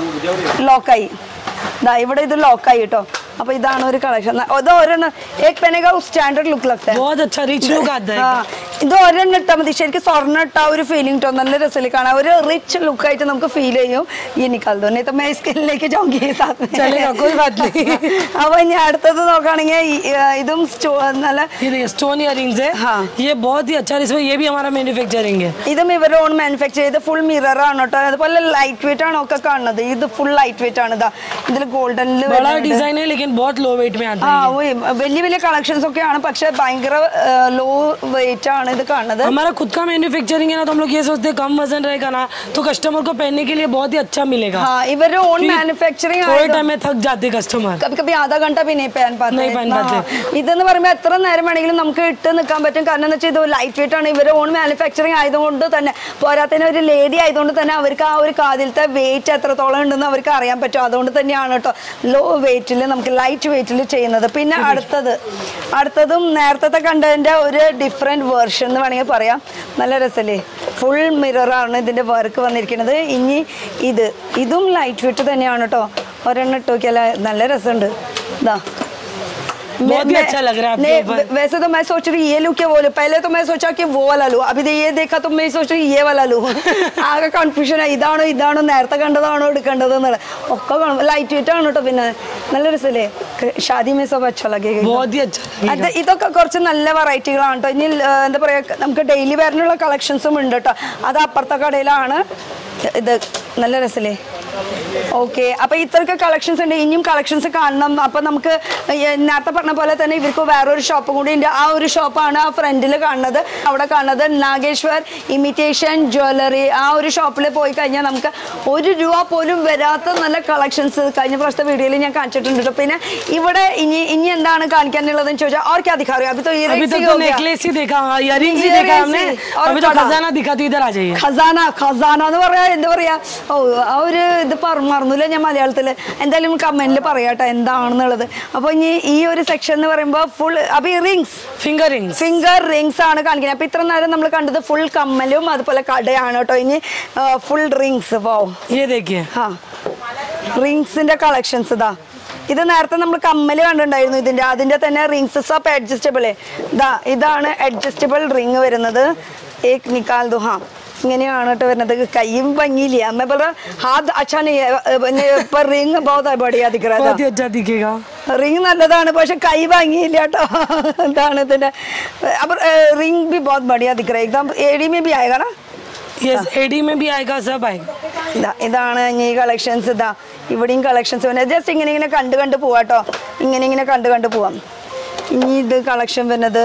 ലോക്കായി ഇതാ ഇവിടെ ഇത് ലോക്കായി കേട്ടോ അപ്പൊ ഇതാണ് ഒരു കളക്ഷൻ ഇത് ഒരെണ്ണം ഏക് പെനേക സ്റ്റാൻഡേർഡ് ലുക്ക് ലഗ്ത है बहुत अच्छा रिच लुक आता है ആ ഇത് ഒരെണ്ണം ഇട്ടാൽ മതി ശരിക്കും സ്വർണ്ണം ഇട്ട ഒരു ഫീലിംഗ് കേട്ടോ നല്ല രസത്തിൽ കാണാൻ ഒരു റിച്ച് ലുക്ക് ആയിട്ട് നമുക്ക് ഫീൽ ചെയ്യും ഈ നിക്കാൽ തോന്നി तो मैं इसके लेके जाऊंगी ये साथ में चलेगा, कोई बात नहीं। അപ്പൊ ഇനി അടുത്തത് നോക്കുകയാണെങ്കിൽ ഈ, ആ, ഇതും സ്റ്റോ- നല്ല ये देखिए स्टोन इयरिंग्स है हाँ। ये बहुत ही अच्छा है इसमें ये भी हमारा मैन्युफैक्चरिंग है ഇതും ഇവരുടെ ഓൺ മാനുഫാക്ചർ ചെയ്ത് ഫുൾ മിറർ ആണ് കേട്ടോ അതുപോലെ ലൈറ്റ് വെയിറ്റ് ആണ് ഒക്കെ കാണുന്നത് ഇത് ഫുൾ ലൈറ്റ് വെയിറ്റ് ആണ് ഇതാ ഇതിൽ ഗോൾഡനിൽ बड़ा डिजाइन है लेकिन बहुत लो वेट में आता ആ है ഓയ് വലിയ വലിയ കളക്ഷൻസ് ഒക്കെയാണ് പക്ഷെ ഭയങ്കര ലോ വെയിറ്റ് ആണ് ഇത് കാണുന്നത് हमारा खुद का मैन्युफैक्चरिंग है ना तो हम लोग ये सोचते हैं कम वजन रहेगा ना तो कस्टमर को पहनने के लिए बहुत ही अच्छा मिलेगा हाँ इवരുടെ ഓൺ फिर മാനുഫാക്ചറിങ് थोड़े टाइम में थक जाते कस्टमर കभी कभी आधा घंटा भी नहीं पहन पाते नहीं पहन हाँ। पाते। ഇതെന്ന് പറയുമ്പോൾ എത്ര നേരം വേണമെങ്കിലും നമുക്ക് ഇട്ട് നിൽക്കാൻ പറ്റും കാരണം എന്ന് വെച്ചാൽ ഇത് ലൈറ്റ് വെയിറ്റ് ആണ് ഇവരുടെ ഓൺ മാനുഫാക്ചറിങ് ആയതുകൊണ്ട് തന്നെ പോരാത്തതിന് ഒരു ലേഡി ആയതുകൊണ്ട് തന്നെ അവർക്ക് ആ ഒരു കാതിലത്തെ വെയിറ്റ് എത്രത്തോളം ഉണ്ടെന്ന് അവർക്ക് അറിയാൻ പറ്റും അതുകൊണ്ട് തന്നെയാണ് കേട്ടോ ലോ വെയിറ്റിൽ നമുക്ക് ലൈറ്റ് വെയിറ്റിൽ ചെയ്യുന്നത് പിന്നെ അടുത്തത് അടുത്തതും നേരത്തെ കണ്ടതിന്റെ ഒരു ഡിഫറെന്റ് വേർഷൻ എന്ന് വേണമെങ്കിൽ പറയാം നല്ല രസമല്ലേ ഫുൾ മിററാണ് ഇതിന്റെ വർക്ക് വന്നിരിക്കുന്നത് ഇനി ഇത് ഇതും ലൈറ്റ് വെയിറ്റ് തന്നെയാണ് കേട്ടോ ഒരെണ്ണം ഇട്ട് നോക്കിയാൽ നല്ല രസമുണ്ട് ഇതാ बहुत ही अच्छा लग रहा है आपके नहीं, ऊपर। वै- वैसे तो मैं सोच रही ये लूँ क्या वो लूँ पहले तो मैं सोचा कि वो वाला लूँ अभी तो ये देखा तो मैं सोच रही ये वाला लूँ ആകെ കൺഫ്യൂഷൻ ആയി ഇതാണോ ഇതാണോ നേരത്തെ കണ്ടതാണോ എടുക്കേണ്ടത് എന്നുള്ളത് ഒക്കെ ലൈറ്റ് വെയിറ്റ് ആണ് കേട്ടോ പിന്നെ നല്ല രസമല്ലേ ഷാദി മേ സബ് അച്ഛ ലഗേ बहुत ही अच्छा അത് ഇതൊക്കെ കുറച്ച് നല്ല വെറൈറ്റികളാണ് കേട്ടോ ഇനി ആ, എന്താ പറയുക നമുക്ക് ഡെയിലി വെയറിനുള്ള കളക്ഷൻസും ഉണ്ട് കേട്ടോ അത് അപ്പുറത്തെ കടയിലാണ് ഇത് നല്ല രസമല്ലേ ഓക്കെ അപ്പൊ ഇത്രയൊക്കെ കളക്ഷൻസ് ഉണ്ട് ഇനിയും കളക്ഷൻസ് കാണണം അപ്പൊ നമുക്ക് ഈ നേരത്തെ പറഞ്ഞ പോലെ തന്നെ ഇവർക്ക് വേറൊരു ഷോപ്പ് കൂടി ഉണ്ട് ആ ഒരു ഷോപ്പാണ് ആ ഫ്രണ്ടിൽ കാണുന്നത് അവിടെ കാണുന്നത് നാഗേശ്വർ ഇമിറ്റേഷൻ ജ്വല്ലറി ആ ഒരു ഷോപ്പിൽ പോയി കഴിഞ്ഞാൽ നമുക്ക് ഒരു രൂപ പോലും വരാത്ത നല്ല കളക്ഷൻസ് കഴിഞ്ഞ പ്രാവശ്യത്തെ വീഡിയോയിൽ ഞാൻ കാണിച്ചിട്ടുണ്ട് ട്ടോ. പിന്നെ ഇവിടെ ഇനി ഇനി എന്താണ് കാണിക്കാനുള്ളതെന്ന് ചോദിച്ചാൽ और क्या दिखा रहे हो अभी तो ये अभी तक तो नेकलेस ही देखा इयरिंग्स ही Earrings देखा हमने ही, और अभी तो कड़ा। खजाना दिखा तो इधर आ जाइए ഖസാന ഖസാന എന്ന് പറയാ എന്താ പറയാ ഓ ആ ഒരു ഇത് പറ- മറന്നില്ല ഞാൻ മലയാളത്തില് എന്തായാലും കമന്റിൽ പറയാട്ടോ എന്താണെന്നുള്ളത് അപ്പൊ ഇനി ഈ ഒരു സെക്ഷൻ എന്ന് പറയുമ്പോൾ ഫുൾ അപ്പൊ ഈ rings finger rings finger rings ആണ് കാണിക്കുന്നത് അപ്പൊ ഇത്ര നേരം നമ്മൾ കണ്ടത് ഫുൾ കമ്മലും അതുപോലെ കടയാണ് കേട്ടോ ഇനി ഫുൾ റിങ്സ് പോ ये देखिए ആ റിങ്സിന്റെ കളക്ഷൻസ് ഇതാ ഇത് നേരത്തെ നമ്മൾ കമ്മല് കണ്ടിട്ടുണ്ടായിരുന്നു ഇതിന്റെ അതിന്റെ തന്നെ റിങ്സ് സബ് അഡ്ജസ്റ്റബിൾ ഇതാ ഇതാണ് അഡ്ജസ്റ്റബിൾ റിങ് വരുന്നത് ഏക് നിക്കാൽ ദു ഹാ ഇങ്ങനെയാണ് കേട്ടോ വരുന്നത് കൈയും ഭംഗിയില്ല അമ്മ പറ ഹാത് അച്ഛാ റിങ് ബഹുത് ബടിയാ ദിഖ രഹാ बहुत ही अच्छा दिखेगा റിങ് നല്ലതാണ് പക്ഷെ കൈ ഭംഗിയില്ല കേട്ടോ എന്താണ് ഇതിന്റെ അപ്പൊ റിങ് ബി ബഹുത് ബടിയാ ദിഖ രഹാ एकदम एडी में भी आएगा ना यस एडी में भी आएगा सब आएगा ഇതാ ഇതാണ് ഈ കളക്ഷൻസ് ഇതാ ഇവിടെയും കളക്ഷൻസ് വരുന്നത് ജസ്റ്റ് ഇങ്ങനെ ഇങ്ങനെ കണ്ട് കണ്ട് പോവാട്ടോ ഇങ്ങനെ ഇങ്ങനെ കണ്ട് കണ്ട് പോവാം ഇനി ഇത് കളക്ഷൻ വരുന്നത്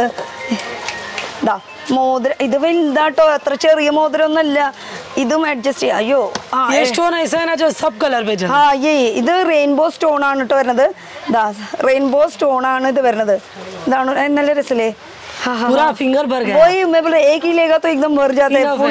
ഇതാ മോതിരം ഇത് വലുതാട്ടോ അത്ര ചെറിയ മോതിരം ഒന്നല്ല ഇതും അഡ്ജസ്റ്റ് ചെയ്യാം അയ്യോ ആ ये ഏ- स्टोन ऐसा है ना जो सब कलर पे चल ആ ഈ ഇത് റെയിൻബോ സ്റ്റോൺ ആണ് കേട്ടോ വരുന്നത് ഇതാ റെയിൻബോ സ്റ്റോൺ ആണ് ഇത് വരുന്നത് ഇതാണ് ഏ, നല്ല രസല്ലേ हाँ हाँ पूरा हाँ। फिंगर भर गया वही मैं बोल रही, एक ही लेगा तो एकदम भर जाता है Enough फुल है।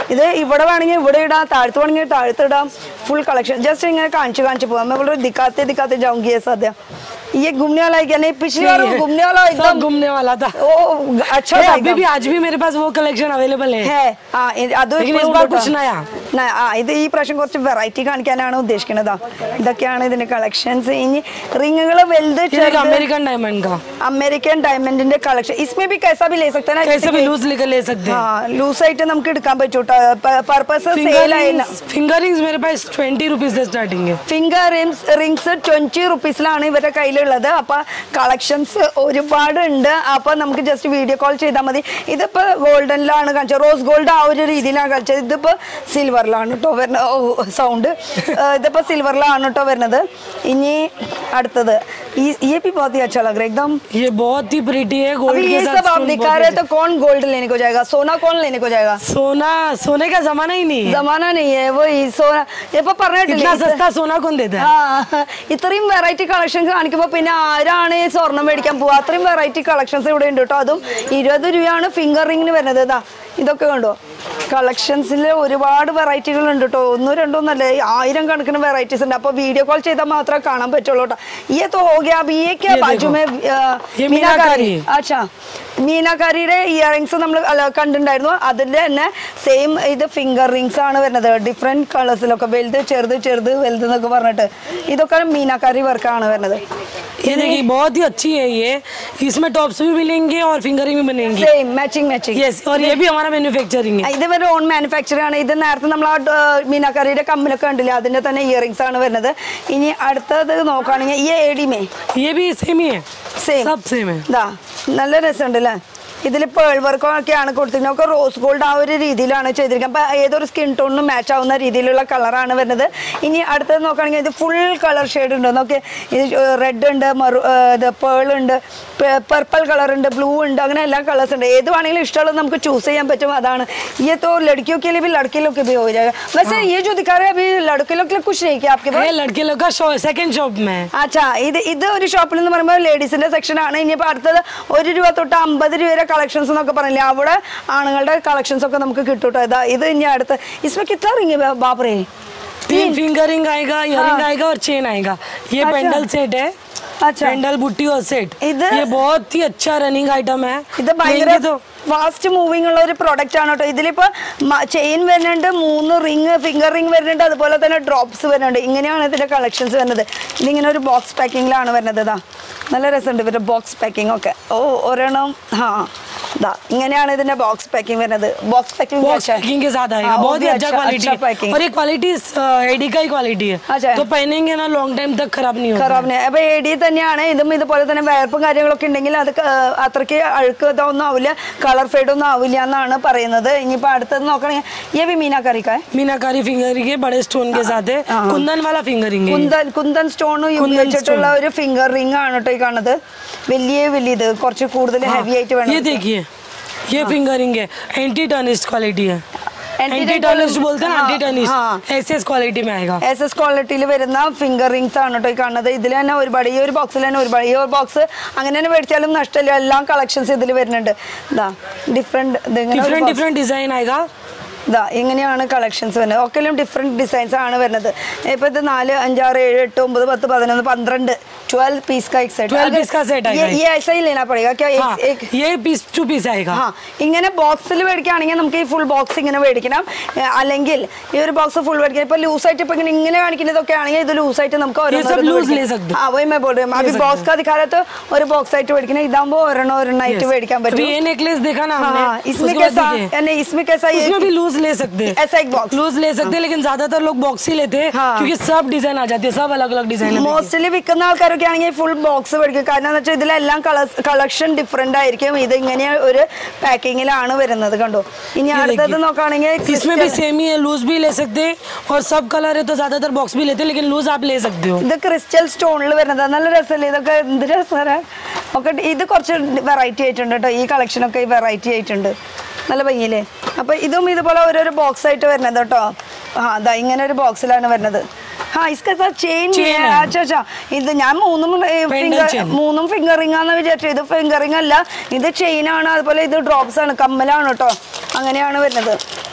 ഇത് ഇവിടെ വേണമെങ്കിൽ ഇവിടെ ഇടാം താഴത്ത് വേണമെങ്കിൽ താഴത്ത് ഇടാം ഫുൾ കളക്ഷൻ जस्ट इങ്ങനെ കാണിച്ചു കാണിച്ചു പോവാം मैं बोल रही हूँ, दिखाते दिखाते जाऊंगी ये सद्या ये घूमने वाला है क्या नहीं पिछली बार वो घूमने वाला सब एकदम घूमने वाला था ओ अच्छा ए, था अभी एकदम। भी आज भी मेरे पास वो कलेक्शन अवेलेबल है है ആ ഇത് അത് लेकिन ഇപ്പോഴും इस बार ഉണ്ട് कुछ കേട്ടോ. नया ന- ആ ഇത് ഈ പ്രാവശ്യം കുറച്ച് വെറൈറ്റി കാണിക്കാനാണ് ഉദ്ദേശിക്കുന്നത് ഇതൊക്കെയാണ് ഇതിന്റെ കളക്ഷൻസ് ഇനി റിങ്ങുകൾ വലുത് ये देखो ചെറുത് अमेरिकन डायमंड का അമേരിക്കൻ ഡയമണ്ടിന്റെ കളക്ഷൻ इसमें भी कैसा भी ले सकते हैं ना कैसे भी लूज लेकर ले सकते हैं हाँ लूज ആയിട്ട് നമുക്ക് എടുക്കാൻ പറ്റും പർപ്പസ് സെയിൽ ആയില്ല फिंगर रिंग्स मेरे पास ट्वेंटी रुपीज से स्टार्टिंग है ഫിംഗർ റിംഗ്സ് റിങ്സ് ട്വന്റി റുപ്പീസിലാണ് ഇവരുടെ കയ്യിലുള്ളത് അപ്പൊ കളക്ഷൻസ് ഒരുപാട് ഉണ്ട് അപ്പൊ നമുക്ക് ജസ്റ്റ് വീഡിയോ കോൾ ചെയ്താൽ മതി ഇതിപ്പോ ഗോൾഡനിലാണ് കാണിച്ചത് റോസ് ഗോൾഡ് ആ ഒരു രീതിയിലാണ് കളിച്ചത് ഇതിപ്പോ സിൽവറിലാണ് കേട്ടോ വരുന്നത് ഓ സൗണ്ട് ഇതിപ്പോ സിൽവറിലാണ് കേട്ടോ വരുന്നത് ഇനി അടുത്തത് ഈ ये भी बहुत ही अच्छा लग रहा है एकदम ये बहुत ही प्रिटी है गोल्ड अभी के ये साथ सब आप stone दिखा बहुत रहे ही- तो कौन गोल्ड लेने को जाएगा सोना कौन लेने को जाएगा सोना सोने का जमाना ही नहीं है जमाना नहीं है वो सोना ഇപ്പൊ പറഞ്ഞിട്ടില്ലേ इतना ഇത്- सस्ता सोना कौन देता है ആ, ഇത്രയും വെറൈറ്റി കളക്ഷൻസ് കാണിക്കുമ്പോ പിന്നെ ആരാണ് ഈ സ്വർണം മേടിക്കാൻ പോവുക അത്രയും വെറൈറ്റി കളക്ഷൻസ് ഇവിടെ ഉണ്ട് കേട്ടോ അതും ഇരുപത് രൂപയാണ് ഫിംഗർ റിങ്ങിന് വരുന്നത് ഇതാ ഇതൊക്കെ കണ്ടോ കളക്ഷൻസിൽ ഒരുപാട് വെറൈറ്റികൾ ഉണ്ട് കേട്ടോ ഒന്നും രണ്ടോ ഒന്നല്ല ആയിരം കണക്കിന് വെറൈറ്റീസ് ഉണ്ട് അപ്പൊ വീഡിയോ കോൾ ചെയ്താൽ മാത്രമേ കാണാൻ പറ്റുള്ളൂ കേട്ടോ ये तो हो गया अभी ये क्या ये बाजू देखो। में अ, ये मीनाकारी मीनाकारी है। അച്ഛാ മീനാക്കാരിയുടെ ഇയറിങ്സ് നമ്മൾ കണ്ടിട്ടുണ്ടായിരുന്നു അതിന്റെ തന്നെ സെയിം ഇത് ഫിംഗർ റിങ്സ് ആണ് വരുന്നത് ഡിഫറെന്റ് കളേഴ്സിലൊക്കെ വലുത് ചെറുത് ചെറുത് വലുത് എന്നൊക്കെ പറഞ്ഞിട്ട് ഇതൊക്കെ മീനാക്കാരി വർക്കാണ് വരുന്നത് ये देखिए बहुत ही अच्छी है ये इसमें टॉप्स भी मिलेंगे और फिंगरिंग भी मिलेंगी സെയിം മാച്ചിങ് മാച്ചിങ് यस और ये भी हमारा मैन्युफैक्चरिंग है ഇത് ഇവരുടെ ഓൺ മാനുഫാക്ചർ ആണ് ഇത് നേരത്തെ നമ്മൾ ആ ഡ- മീനാക്കാരിയുടെ കമ്മിലൊക്കെ കണ്ടില്ലേ അതിന്റെ തന്നെ ഇയറിങ്സ് ആണ് വരുന്നത് ഇനി അടുത്തത് നോക്കുകയാണെങ്കിൽ ഈ എഡിമേ ये भी सेम ही है സെയിം सब सेम है ഇതാ നല്ല രസമുണ്ട് അല്ലേ ഇതിൽ പേൾ വർക്കൊക്കെയാണ് കൊടുത്തിരിക്കുന്നത് ഒക്കെ റോസ് ഗോൾഡ് ആ ഒരു രീതിയിലാണ് ചെയ്തിരിക്കുന്നത് അപ്പൊ ഏതൊരു സ്കിൻ ടോണിനും മാച്ച് ആവുന്ന രീതിയിലുള്ള കളറാണ് വരുന്നത് ഇനി അടുത്തത് നോക്കുകയാണെങ്കിൽ ഇത് ഫുൾ കളർ ഷെയ്ഡ് ഉണ്ട് നോക്കി ഇത് റെഡ് ഉണ്ട് മറു ഏർ ഇത് പേൾ ഉണ്ട് പർപ്പിൾ കളർ ഉണ്ട് ബ്ലൂ ഉണ്ട് അങ്ങനെ എല്ലാ കളേഴ്സ് ഉണ്ട് ഏത് വേണമെങ്കിലും ഇഷ്ടമുള്ളത് നമുക്ക് ചൂസ് ചെയ്യാൻ പറ്റും അതാണ് ये तो लड़कियों के लिए भी लड़के लोग के भी हो जाएगा वैसे ये जो दिखा रहे हैं अभी लड़के लोग के लिए कुछ नहीं किया आपके पास ये लड़के लोग का सेकंड शॉप में है അച്ഛാ ഇത് ഇത് ഒരു ഷോപ്പിൽ എന്ന് പറയുമ്പോൾ ലേഡീസിന്റെ സെക്ഷൻ ആണ് ഇനിയിപ്പോ അടുത്തത് ഒരു രൂപ തൊട്ട് അമ്പത് രൂപ വരെ കളക്ഷൻസ് എന്നൊക്കെ പറഞ്ഞില്ലേ അവിടെ ആണുങ്ങളുടെ കളക്ഷൻസ് ഒക്കെ നമുക്ക് കിട്ടും കേട്ടോ ഇതാ ഇത് ഇനി അടുത്ത് इसमें कितना रिंग है बापरे तीन फिंगरिंग आएगा इयरिंग आएगा और चेन आएगा ये अच्छा। पेंडल सेट है अच्छा पेंडल बुट्टी और सेट इधर- ये बहुत ही अच्छा रनिंग आइटम है ഇത് ഭയങ്കര लेंगे तो ഫാസ്റ്റ് മൂവിങ് ഉള്ള ഒരു പ്രൊഡക്റ്റ് ആണ് കേട്ടോ ഇതിലിപ്പോ ചെയിൻ വരുന്നുണ്ട് മൂന്ന് റിങ് ഫിംഗർ റിങ് വരുന്നുണ്ട് അതുപോലെ തന്നെ ഡ്രോപ്സ് വരുന്നുണ്ട് ഇങ്ങനെയാണ് ഇതിന്റെ കളക്ഷൻസ് വരുന്നത് ഇതിങ്ങനെ ഒരു ബോക്സ് പാക്കിങ്ങിലാണ് വരുന്നത് ഇതാ നല്ല രസമുണ്ട് ഇവരുടെ ബോക്സ് പാക്കിംഗ് ഒക്കെ ഓ ഒരെണ്ണം ആ ഇതാ ഇങ്ങനെയാണ് ഇതിന്റെ ബോക്സ് പാക്കിംഗ് വരുന്നത് ബോക്സ് പാക്കിംഗ് बॉक्स पैकिंग के साथ आएगा बहुत ही अच्छा क्वालिटी है पैकिंग और ये क्वालिटी एडी का ही क्वालिटी है अच्छा। तो पहनेंगे ना लॉन्ग टाइम तक खराब नहीं होगा ഖറാബിനെ അപ്പൊ എ ഡി തന്നെയാണ് ഇതും ഇതുപോലെ തന്നെ വേർപ്പും കാര്യങ്ങളൊക്കെ ഉണ്ടെങ്കിൽ അത് ക- അത്രയ്ക്ക് അഴുക്ക് ഇതൊന്നും ആവില്ല കളർ ഫെയ്ഡ് ഒന്നും ആവില്ല എന്നാണ് പറയുന്നത് ഇനിയിപ്പോ അടുത്തത് നോക്കണെങ്കിൽ ये भी मीनाकारी का है मीनाकारी फिंगरिंग है बड़े स्टोन के साथ है हाँ। कुंदन वाला फिंगरिंग है ये। കുന്തൻ കുന്തൻ സ്റ്റോൺ ഉപയോഗിച്ചിട്ടുള്ള ഒരു ഫിംഗർ റിംഗ് ആണ് കേട്ടോ ഈ കാണുന്നത് വലിയ വലിയത് കുറച്ച് കൂടുതൽ हाँ, ഹെവി ആയിട്ട് ये വേണം देखिए ये फिंगरिंग है एंटी टर्निस्ट क्वालिटी है Anti एंटी turn- टर्निस्ट बोलते हैं हाँ, एंटी टर्निस्ट हाँ। ऐसे क्वालिटी में आएगा എസ് എസ് ക്വാളിറ്റിയിൽ വരുന്ന ഫിംഗർ റിങ്സ് ആണ് കേട്ടോ ഈ കാണുന്നത് ഇതിൽ തന്നെ ഒരുപാട് ഈ ഒരു ബോക്സിൽ തന്നെ ഒരുപാട് ഈ ഒരു ബോക്സ് അങ്ങനെ തന്നെ മേടിച്ചാലും നഷ്ടമില്ല എല്ലാം കളക്ഷൻസ് ഇതിൽ വരുന്നുണ്ട് ഇതാ ഡിഫറെന്റ് डिफरेंट डिफरेंट डिजाइन आएगा ഇതാ ഇങ്ങനെയാണ് കളക്ഷൻസ് വരുന്നത് ഒക്കെല്ലാം ഡിഫറെന്റ് ഡിസൈൻസ് ആണ് വരുന്നത് ഇപ്പൊ ഇത് നാല് അഞ്ചാറ് ഏഴ് എട്ട് ഒമ്പത് പത്ത് പതിനൊന്ന് പന്ത്രണ്ട് ട്വൽവ് പീസ് का एक सेट 12 piece का set आएगा ये ऐसा ही लेना पड़ेगा क्या एक, हाँ एक ये पीस टू पीस आएगा ആ ഇങ്ങനെ ബോക്സിൽ മേടിക്കുകയാണെങ്കിൽ നമുക്ക് ഈ ഫുൾ ബോക്സ് ഇങ്ങനെ മേടിക്കണം ഏ, അല്ലെങ്കിൽ ഈ ഒരു ബോക്സ് ഫുൾ മേടിക്കണം ഇപ്പൊ ലൂസ് ആയിട്ട് ഇപ്പൊ ഇങ്ങനെ ഇങ്ങനെ കാണിക്കുന്നതൊക്കെ ആണെങ്കിൽ ഇത് ലൂസ് ആയിട്ട് നമുക്ക് ये सब ഓരോന്നോരോന്ന് loose മേടിക്കാം. ले सकते हो। ആ वही मैं बोल रही हूँ अभी सकते बॉक्स का दिखा रहे तो ഒരു ബോക്സ് ആയിട്ട് മേടിക്കണം ഇതാകുമ്പോൾ ഒരെണ്ണം ഒരെണ്ണമായിട്ട് മേടിക്കാൻ अभी പറ്റും ये नेकलेस देखा ना हाँ, हमने हाँ, इसमें उसके बाद कैसा देखिए। यानी इसमें कैसा ये उसमें भी लूज ले सकते हैं ऐसा एक बॉक्स लूज ले सकते हैं लेकिन ज्यादातर लोग बॉक्स ही लेते हैं हाँ। क्योंकि सब डिजाइन आ जाती है सब अलग अलग डिजाइन है മോസ്റ്റ്ലി വിൽക്കുന്ന ആൾക്കാരൊക്കെ ആണെങ്കിൽ ഫുൾ ബോക്സ് മേടിക്കും കാരണം എന്ന് വെച്ചാൽ ഇതിലെല്ലാം കളേഴ്സ് കളക്ഷൻ ഡിഫറെന്റ് ആയിരിക്കും ഇത് ഇങ്ങനെ ഒരു പാക്കിങ്ങിലാണ് വരുന്നത് കണ്ടോ ഇനി ये അടുത്തത് देखिए। നോക്കുകയാണെങ്കിൽ इसमें भी सेम ही है लूज भी ले सकते हैं और सब कलर है तो ज्यादातर बॉक्स भी लेते हैं लेकिन लूज आप ले सकते हो ഇത് ക്രിസ്റ്റൽ സ്റ്റോണിൽ വരുന്നത് നല്ല രസമല്ലേ ഇതൊക്കെ എന്ത് രസമാണ് ഒക്കെ ഇത് കുറച്ച് വെറൈറ്റി ആയിട്ടുണ്ട് കേട്ടോ ഈ കളക്ഷൻ ഒക്കെ വെറൈറ്റി ആയിട്ടുണ്ട് നല്ല ഭംഗിയില്ലേ അപ്പൊ ഇതും ഇതുപോലെ ഓരോരോ ബോക്സ് ആയിട്ട് വരുന്നത് കേട്ടോ ആ അതാ ഇങ്ങനെ ഒരു ബോക്സിലാണ് വരുന്നത് हाँ इसके साथ चेन भी Chain है है। अच्छा अच्छा ഇത് ഞാൻ മൂന്നും Pendant ഫിംഗർ chain. മൂന്നും ഫിംഗറിംഗ് ആണെന്ന് വിചാരിച്ചു ഇത് ഫിംഗറിംഗ് അല്ല ഇത് ചെയിൻ ആണ് അതുപോലെ ഇത് ഡ്രോപ്സ് ആണ് കമ്മലാണ് കേട്ടോ അങ്ങനെയാണ് വരുന്നത്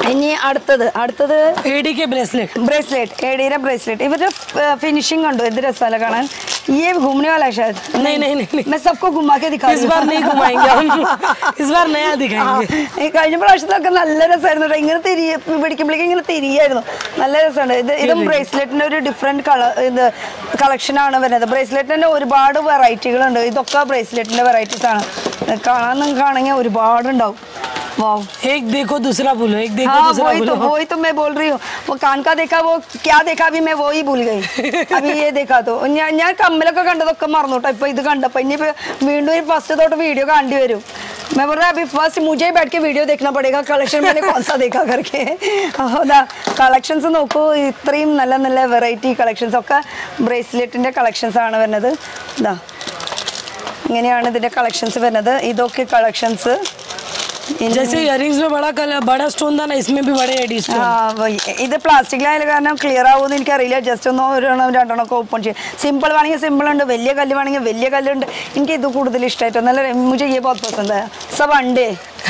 ഇനി അടുത്തത് അടുത്തത് एडी के ब्रेसलेट ബ്രേസ്ലെറ്റ് എഡിയുടെ ബ്രേസ്ലെറ്റ് ഇവരുടെ ഫിനിഷിംഗ് കണ്ടോ എന്ത് രസമല്ല കാണാൻ ये घूमने वाला है शायद नहीं नहीं नहीं नहीं मैं सबको घुमा के दिखा इस रही हूँ। बार नहीं घुमाएंगे हम इस बार नया दिखाएंगे ആ, ഈ കഴിഞ്ഞ പ്രാവശ്യത്തൊക്കെ നല്ല രസമായിരുന്നു കേട്ടോ ഇങ്ങനെ തിരിയ പിടിക്കുമ്പോഴേക്കും ഇങ്ങനെ തിരിയായിരുന്നു നല്ല രസമുണ്ട് ഇത് ഇതും ബ്രേസ്ലെറ്റിന്റെ ഒരു ഡിഫറെന്റ് കളർ ഇത് കളക്ഷൻ ആണ് വരുന്നത് ബ്രേസ്ലെറ്റിന്റെ ഒരുപാട് വെറൈറ്റികളുണ്ട് ഇതൊക്കെ ബ്രേസ്ലെറ്റിന്റെ വെറൈറ്റീസ് ആണ് ഇത് കാണാൻ നിങ്ങൾക്ക് ആണെങ്കിൽ ഒരുപാട് ഉണ്ടാവും വാവ് एक देखो दूसरा बोलो एक देखो हाँ दूसरा वही तो बोलो वही तो मैं बोल रही हूँ वो कान का देखा वो क्या देखा अभी मैं वो ही भूल गई अभी ये देखा तो ഞാൻ ഞാൻ കമ്മലൊക്കെ കണ്ടതൊക്കെ മറന്നു കേട്ടോ ഇപ്പൊ ഇത് കണ്ടപ്പോ ഇനിയിപ്പോ വീണ്ടും ഫസ്റ്റ് തൊട്ട് വീഡിയോ കാണേണ്ടി വരും मैं बोल रहा अभी फर्स्ट मुझे ही बैठ के वीडियो देखना पड़ेगा കളക്ഷൻ मैंने कौन सा देखा करके അതാ കളക്ഷൻസ് നോക്കൂ ഇത്രയും നല്ല നല്ല വെറൈറ്റി കളക്ഷൻസ് ഒക്കെ ബ്രേസ്ലെറ്റിന്റെ കളക്ഷൻസ് ആണ് വരുന്നത് ഇതാ ഇങ്ങനെയാണ് ഇതിന്റെ കളക്ഷൻസ് വരുന്നത് ഇതൊക്കെ കളക്ഷൻസ് जैसे इयरिंग्स में बड़ा कलर बड़ा स्टोन था ना इसमें भी बड़े एडी ആ, स्टोन വൈ- ഇത് പ്ലാസ്റ്റിക്കിലായാലും കാരണം ക്ലിയർ ആവുമെന്ന് എനിക്കറിയില്ല ജസ്റ്റ് ഒന്ന് ഒരെണ്ണം രണ്ടെണ്ണം ഒക്കെ ഓപ്പൺ ചെയ്യും സിമ്പിൾ വേണമെങ്കിൽ സിമ്പിൾ ഉണ്ട് വലിയ കല്ല് വേണമെങ്കിൽ വലിയ കല്ലുണ്ട് എനിക്ക് ഇത് കൂടുതൽ ഇഷ്ടമായിട്ട് നല്ല മുझे ये बहुत पसंद है सब अंडे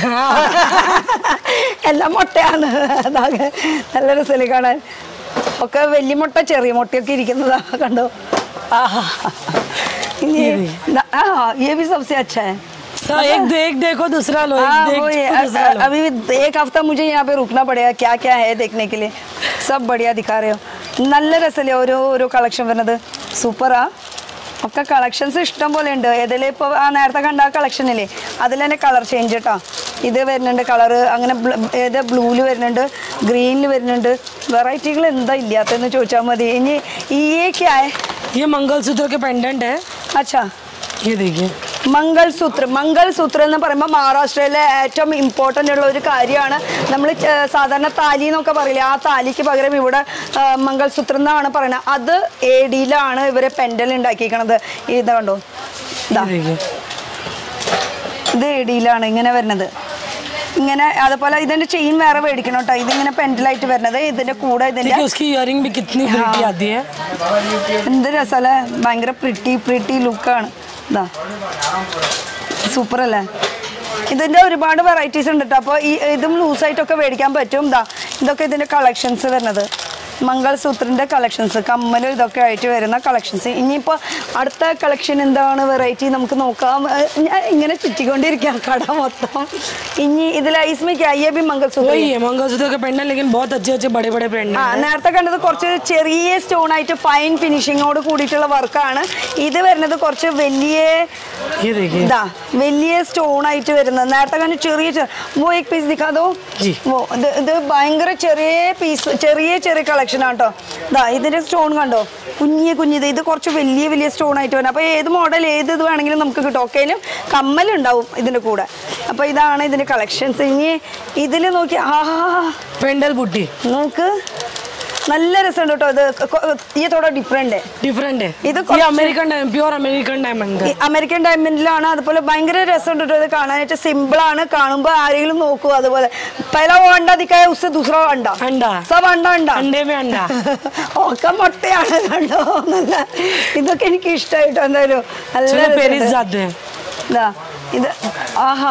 എല്ലാം മുട്ടയാണ് അതാകെ നല്ല രസമല്ലേ കാണാൻ ഒക്കെ വലിയ മുട്ട ചെറിയ മുട്ടയൊക്കെ ഇരിക്കുന്നതാ കണ്ടോ ആഹാ. ഇനി ആ ये भी सबसे अच्छा है तो एक दे एक देखो दूसरा लो एक हाँ, देख वो ये, दूसरा अ- लो अभी एक हफ्ता मुझे यहाँ पे रुकना पड़ेगा क्या क्या है देखने के लिए सब बढ़िया दिखा रहे हो നല്ല രസമല്ലേ ഓരോ ഓരോ കളക്ഷൻ വരുന്നത് സൂപ്പറാ ഒക്കെ കളക്ഷൻസ് ഇഷ്ടം പോലെ ഉണ്ട് ഏതിൽ ഇപ്പോൾ ആ നേരത്തെ കണ്ട ആ കളക്ഷൻ ഇല്ലേ അതിൽ തന്നെ കളർ ചേഞ്ച് കേട്ടോ ഇത് വരുന്നുണ്ട് കളറ് അങ്ങനെ ബ്ല- ഏത് ബ്ലൂവിൽ വരുന്നുണ്ട് ഗ്രീനിൽ വരുന്നുണ്ട് വെറൈറ്റികൾ എന്താ ഇല്ലാത്തതെന്ന് ചോദിച്ചാൽ മതി ഇനി ഈ ക്യാ ये मंगलसूत्र के पेंडेंट है അച്ഛാ ये देखिए മംഗൾസൂത്ര മംഗൾസൂത്ര എന്ന് പറയുമ്പോൾ മഹാരാഷ്ട്രയിലെ ഏറ്റവും ഇമ്പോർട്ടൻ്റ് ഉള്ള ഒരു കാര്യമാണ് നമ്മൾ സാധാരണ താലി എന്നൊക്കെ പറയില്ലേ ആ താലിക്ക് പകരം ഇവിടെ ആ, മംഗൾസൂത്രം എന്നാണ് പറയുന്നത് അത് എ ഡിയിലാണ് ഇവരെ പെൻഡൽ ഉണ്ടാക്കിയിരിക്കണത് ഇത് കണ്ടോ ये ഇതാ देखिए ഇത് എ ഡിയിലാണ് ഇങ്ങനെ വരുന്നത് ഇങ്ങനെ അതുപോലെ ഇതിന്റെ ചെയിൻ വേറെ മേടിക്കണം കേട്ടോ ഇതിങ്ങനെ പെൻഡലായിട്ട് വരുന്നത് ഇതിന്റെ കൂടെ ഇതിന്റെ देखिए उसकी इयरिंग भी कितनी प्रिटी आती है എന്ത് രസമല്ലേ ഭയങ്കര പ്രിട്ടി പ്രിട്ടി ലുക്കാണ് ഇതാ സൂപ്പർ അല്ലേ ഇതിന്റെ ഒരുപാട് വെറൈറ്റീസ് ഉണ്ട് കേട്ടോ അപ്പോൾ ഈ ഇതും ലൂസായിട്ടൊക്കെ മേടിക്കാൻ പറ്റും ഇതാ ഇതൊക്കെ ഇതിന്റെ കളക്ഷൻസ് വരുന്നത് മംഗൾസൂത്രിന്റെ കളക്ഷൻസ് കമ്മലും ഇതൊക്കെ ആയിട്ട് വരുന്ന കളക്ഷൻസ് ഇനിയിപ്പോൾ അടുത്ത കളക്ഷൻ എന്താണ് വെറൈറ്റി നമുക്ക് നോക്കാം ഏഹ് ഞാൻ ഇങ്ങനെ ചുറ്റിക്കൊണ്ടിരിക്കാം കട മൊത്തം ഇനി ഇതിൽ ഐസ്മിക്ക് ഐ എ ബി മംഗൾസൂത്ര वही है मंगलसूत्र के पेंडेंट लेकिन बहुत अच्छे अच्छे बड़े बड़े पेंडेंट ആ നേരത്തെ കണ്ടത് കുറച്ച് ചെറിയ സ്റ്റോൺ ആയിട്ട് ഫൈൻ ഫിനിഷിങ്ങോട് കൂടിയിട്ടുള്ള വർക്കാണ് ഇത് വരുന്നത് കുറച്ച് വലിയ ये देखिए ഇതാ വലിയ സ്റ്റോൺ ആയിട്ട് വരുന്നത് നേരത്തെ കണ്ട് ചെറിയ ചെ- വോ एक പീസ് ദിക്കാതോ ജി. വോ ഇത് ഇത് ഭയങ്കര ചെറിയ പീസ് ചെറിയ ചെറിയ കളക്ഷൻ ആട്ടോ ഇതാ ഇതിന്റെ സ്റ്റോൺ കണ്ടോ കുഞ്ഞിയ കുഞ്ഞിത് ഇത് കുറച്ച് വലിയ വലിയ സ്റ്റോൺ ആയിട്ട് വരുന്നത് അപ്പോൾ ഏത് മോഡൽ ഏത് ഇത് വേണമെങ്കിലും നമുക്ക് കിട്ടും ഒക്കേനും കമ്മലുണ്ടാവും ഇതിന്റെ കൂടെ അപ്പോൾ ഇതാണ് ഇതിന്റെ കളക്ഷൻസ് ഇനി ഇതിൽ നോക്കി ആ पेंडल बुट्टी നോക്ക് നല്ല രസമുണ്ട് കേട്ടോ ഇത് കൊ- ഈ തോടെ ഡിഫറെന്റ് डिफरेंट है ഇത് ये കുറച്ച് अमेरिकन प्योर अमेरिकन डायमंड है അമേരിക്കൻ ഡയമണ്ടിലാണ് അതുപോലെ ഭയങ്കര രസമുണ്ട് കേട്ടോ ഇത് കാണാനായിട്ട് സിമ്പിൾ ആണ് കാണുമ്പോൾ ആരെങ്കിലും നോക്കൂ അതുപോലെ പല അണ്ട ദിക്കായ ഉസ് ദൂസറ അണ്ട अंडा സബ് അണ്ട അണ്ട अंडे में अंडा ഒക്കെ മുട്ടയാണ് കണ്ടോ നല്ല ഇതൊക്കെ എനിക്ക് ഇഷ്ടമായിട്ടോ എന്തായാലും നല്ല चलो पेरिस രസമുണ്ട്. जाते हैं ഇതാ ഇത് ആഹാ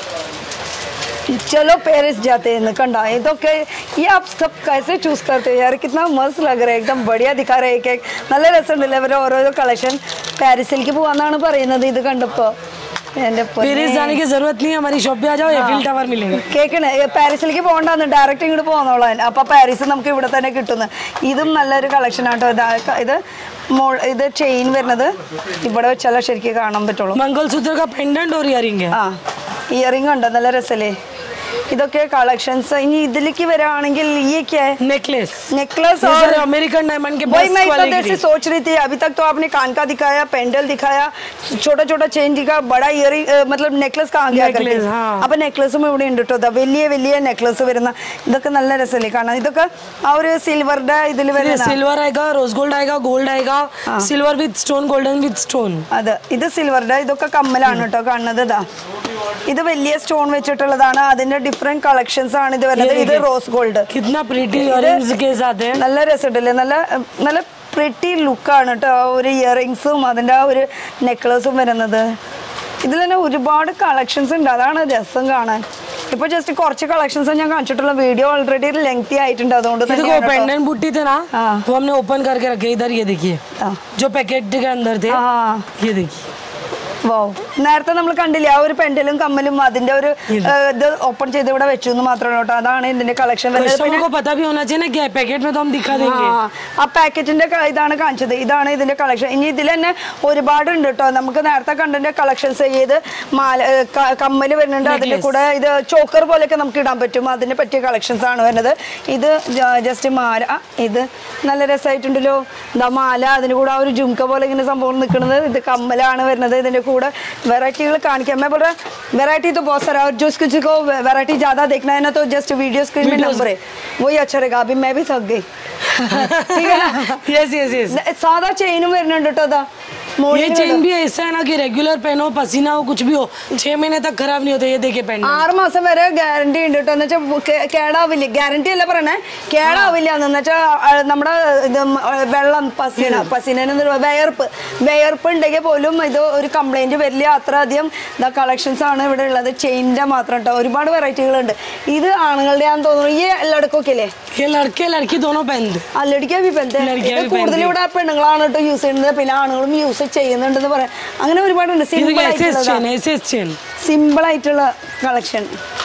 चलो पेरिस जाते हैं कंडा ये तो के ये आप सब कैसे चूज करते हो यार कितना मस्त लग रहा है एकदम बढ़िया दिखा रहे हैं एक നല്ല രസമുണ്ടല്ലേ ഇവരുടെ ഓരോരോ കളക്ഷൻ പാരീസിലേക്ക് പോവാന്നാണ് പറയുന്നത് ഇത് കണ്ടപ്പോ എന്റെ पेरिस जाने की जरूरत नहीं है हमारी शॉप पे आ जाओ एफिल टावर मिलेगा കേക്കണേ പാരീസിലേക്ക് പോകണ്ടെന്ന് ഡയറക്റ്റ് ഇങ്ങോട്ട് പോന്നോളാൻ അപ്പൊ പാരീസ് നമുക്ക് ഇവിടെ തന്നെ കിട്ടുന്നു ഇതും നല്ലൊരു കളക്ഷൻ ആട്ടോ ഇതാ ഇത് മോൾ ഇത് ചെയിൻ വരുന്നത് ഇവിടെ വെച്ചാലേ ശരിക്കും കാണാൻ പറ്റുള്ളൂ मंगलसूत्र का पेंडेंट और इयरिंग है ആ ഇയറിംഗ് ഉണ്ട് നല്ല രസല്ലേ ഇതൊക്കെ കളക്ഷൻസ് ഇനി ഇതിലേക്ക് വരാണെങ്കിൽ ഈ नेकलेस नेकलेस ये और सारे अमेरिकन डायमंड के वही बेस्ट मैं इतना देर से क्वालिटी सोच रही थी अभी तक तो आपने कान का दिखाया पेंडल दिखाया छोटा छोटा चेन दिखाया बड़ा इयरिंग मतलब നെക്ലസ് കാ Necklace, ആ. അപ്പൊ നെക്ലസും ഇവിടെ ഉണ്ട് കേട്ടോ ദാ വലിയ വലിയ നെക്ലസ് വരുന്ന ഇതൊക്കെ നല്ല രസമല്ലേ കാണാൻ ഇതൊക്കെ ആ ഒരു സിൽവറുടെ ഇതിൽ വരുന്ന सिल्वर आएगा रोज गोल्ड आएगा गोल्ड आएगा silver with stone golden with stone അത് ഇത് സിൽവറുടെ ഇതൊക്കെ കമ്മലാണ് കേട്ടോ കാണുന്നത് ഇതാ ഇത് വലിയ സ്റ്റോൺ വെച്ചിട്ടുള്ളതാണ് അതിന്റെ ഡിഫറെന്റ് കളക്ഷൻസ് ആണ് ഇത് വരുന്നത് ഇത് റോസ് ഗോൾഡ് कितना प्रीटी इयरिंग्स के साथ है നല്ല രസമുണ്ടല്ലേ നല്ല നല്ല പ്രിട്ടി ലുക്കാണ് കേട്ടോ ആ ഒരു ഇയറിങ്സും അതിൻ്റെ ആ ഒരു നെക്ലസും വരുന്നത് ഇതിൽ തന്നെ ഒരുപാട് കളക്ഷൻസ് ഉണ്ട് അതാണ് രസം കാണാൻ ഇപ്പൊ ജസ്റ്റ് കുറച്ച് കളക്ഷൻസ് ഞാൻ കാണിച്ചിട്ടുള്ള വീഡിയോ ഓൾറെഡി ലെങ്തി ആയിട്ടുണ്ട് അതുകൊണ്ട് ये देखो തന്നെയാണ് കേട്ടോ. पेंडेंट बुट्टी थे ना हाँ। वो हमने ओपन करके रखे इधर ये देखिए हाँ। जो पैकेट के अंदर थे ആ ये देखिए വോ നേരത്തെ നമ്മൾ കണ്ടില്ലേ ആ ഒരു പെൻഡലും കമ്മലും അതിന്റെ ഒരു ഇത്. ഏ, ഇത് ഓപ്പൺ ചെയ്ത് ഇവിടെ വെച്ചു എന്ന് മാത്രമാണ് കേട്ടോ അതാണ് ഇതിന്റെ കളക്ഷൻ വരുന്നത് कस्टमर പിന്നെ को पता भी होना चाहिए ना क्या है पैकेट में तो हम दिखा देंगे ആ, ആ പാക്കറ്റിന്റെ ക- ഇതാണ് കാണിച്ചത് ഇതാണ് ഇതിന്റെ കളക്ഷൻ ഇനി ഇതിൽ തന്നെ ഒരുപാട് ഉണ്ട് കേട്ടോ നമുക്ക് നേരത്തെ കണ്ടതിന്റെ കളക്ഷൻസ് ചെയ്ത് മാല ഏ, ക- കമ്മല് വരുന്നുണ്ട് അതിന്റെ Necklace. കൂടെ ഇത് ചോക്കർ പോലെയൊക്കെ നമുക്ക് ഇടാൻ പറ്റും അതിനെ പറ്റിയ കളക്ഷൻസ് ആണ് വരുന്നത് ഇത് ജസ്റ്റ് മാല ആ, ഇത് നല്ല രസമായിട്ടുണ്ടല്ലോ എന്താ മാല അതിന്റെ കൂടെ ആ ഒരു ജുംക്ക പോലെ ഇങ്ങനെ സംഭവം നിൽക്കുന്നത് ഇത് കമ്മലാണ് വരുന്നത് ഇതിന്റെ കൂടെ വെറൈറ്റികൾ കാണിക്കാം मैं बोल रहा वैरायटी तो बहुत सारा है और जो किसी को वैरायटी ज्यादा देखना है ना तो जस्ट वीडियो स्क्रीन में Videos- नंबर है वही अच्छा रहेगा अभी मैं भी थक गई ठीक है ना यस यस यस സാധാ ചെയിനും വരുന്നുണ്ട് കേട്ടോ അതാ ये മോളിൽ चेन भी ऐसा है ना कि रेगुलर पहनो पसीना हो कुछ भी हो छह महीने तक खराब नहीं होते ये देखिए पेंडेंट ആറ് മാസം വരെ ഗ്യാരണ്ടി ഉണ്ട് കേട്ടോ എന്ന് വെച്ചാൽ കേടാവില്ല ഗ്യാരണ്ടി അല്ല പറയണേ കേടാവില്ല എന്ന് വെച്ചാൽ നമ്മുടെ ഇത് മ- വെള്ളം പസീന പസീന വയർപ്പ് വയർപ്പ് ഉണ്ടെങ്കിൽ പോലും ഇത് ഒരു കംപ്ലൈന്റ് വരില്ല അത്ര അധികം ഇതാ കളക്ഷൻസ് ആണ് ഇവിടെ ഉള്ളത് ചെയിനിന്റെ മാത്രം കേട്ടോ ഒരുപാട് വെറൈറ്റികളുണ്ട് ഇത് ആണുങ്ങളുടെ ആണെന്ന് തോന്നുന്നു ഈ ലടക്കൊക്കെ അല്ലേ ये लड़के लड़की दोनों पहनते ആ ലടിക്കാൻ വിപത്തെ ലടിക്കാൻ ഇത് കൂടുതൽ വിപത്ത്. ഇവിടെ പെണ്ണുങ്ങളാണ് കേട്ടോ യൂസ് ചെയ്യുന്നത് പിന്നെ ആണുങ്ങളും യൂസ് ചെയ്യുന്നുണ്ടെന്ന് പറയാം അങ്ങനെ ഒരുപാടുണ്ട് ये സിമ്പിൾ देखिए एस ആയിട്ടുള്ളതാ chain S S chain simple ആയിട്ടുള്ള കളക്ഷൻ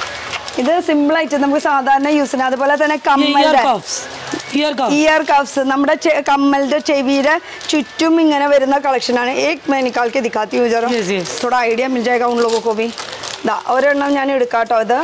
ഇത് സിമ്പിൾ ആയിട്ട് നമുക്ക് സാധാരണ യൂസ് ചെയ്യാം അതുപോലെ തന്നെ ये ईयर കമ്മലിന്റെ cuffs ear cuff ear cuffs നമ്മുടെ ചെ- കമ്മലിന്റെ ചെവിയുടെ ചുറ്റും ഇങ്ങനെ വരുന്ന കളക്ഷൻ ആണ് एक मैं निकाल के दिखाती हूँ जरा Yes, yes. थोड़ा आइडिया मिल जाएगा उन लोगों को भी ദാ ഒരെണ്ണം ഞാൻ എടുക്കാട്ടോ ഇത്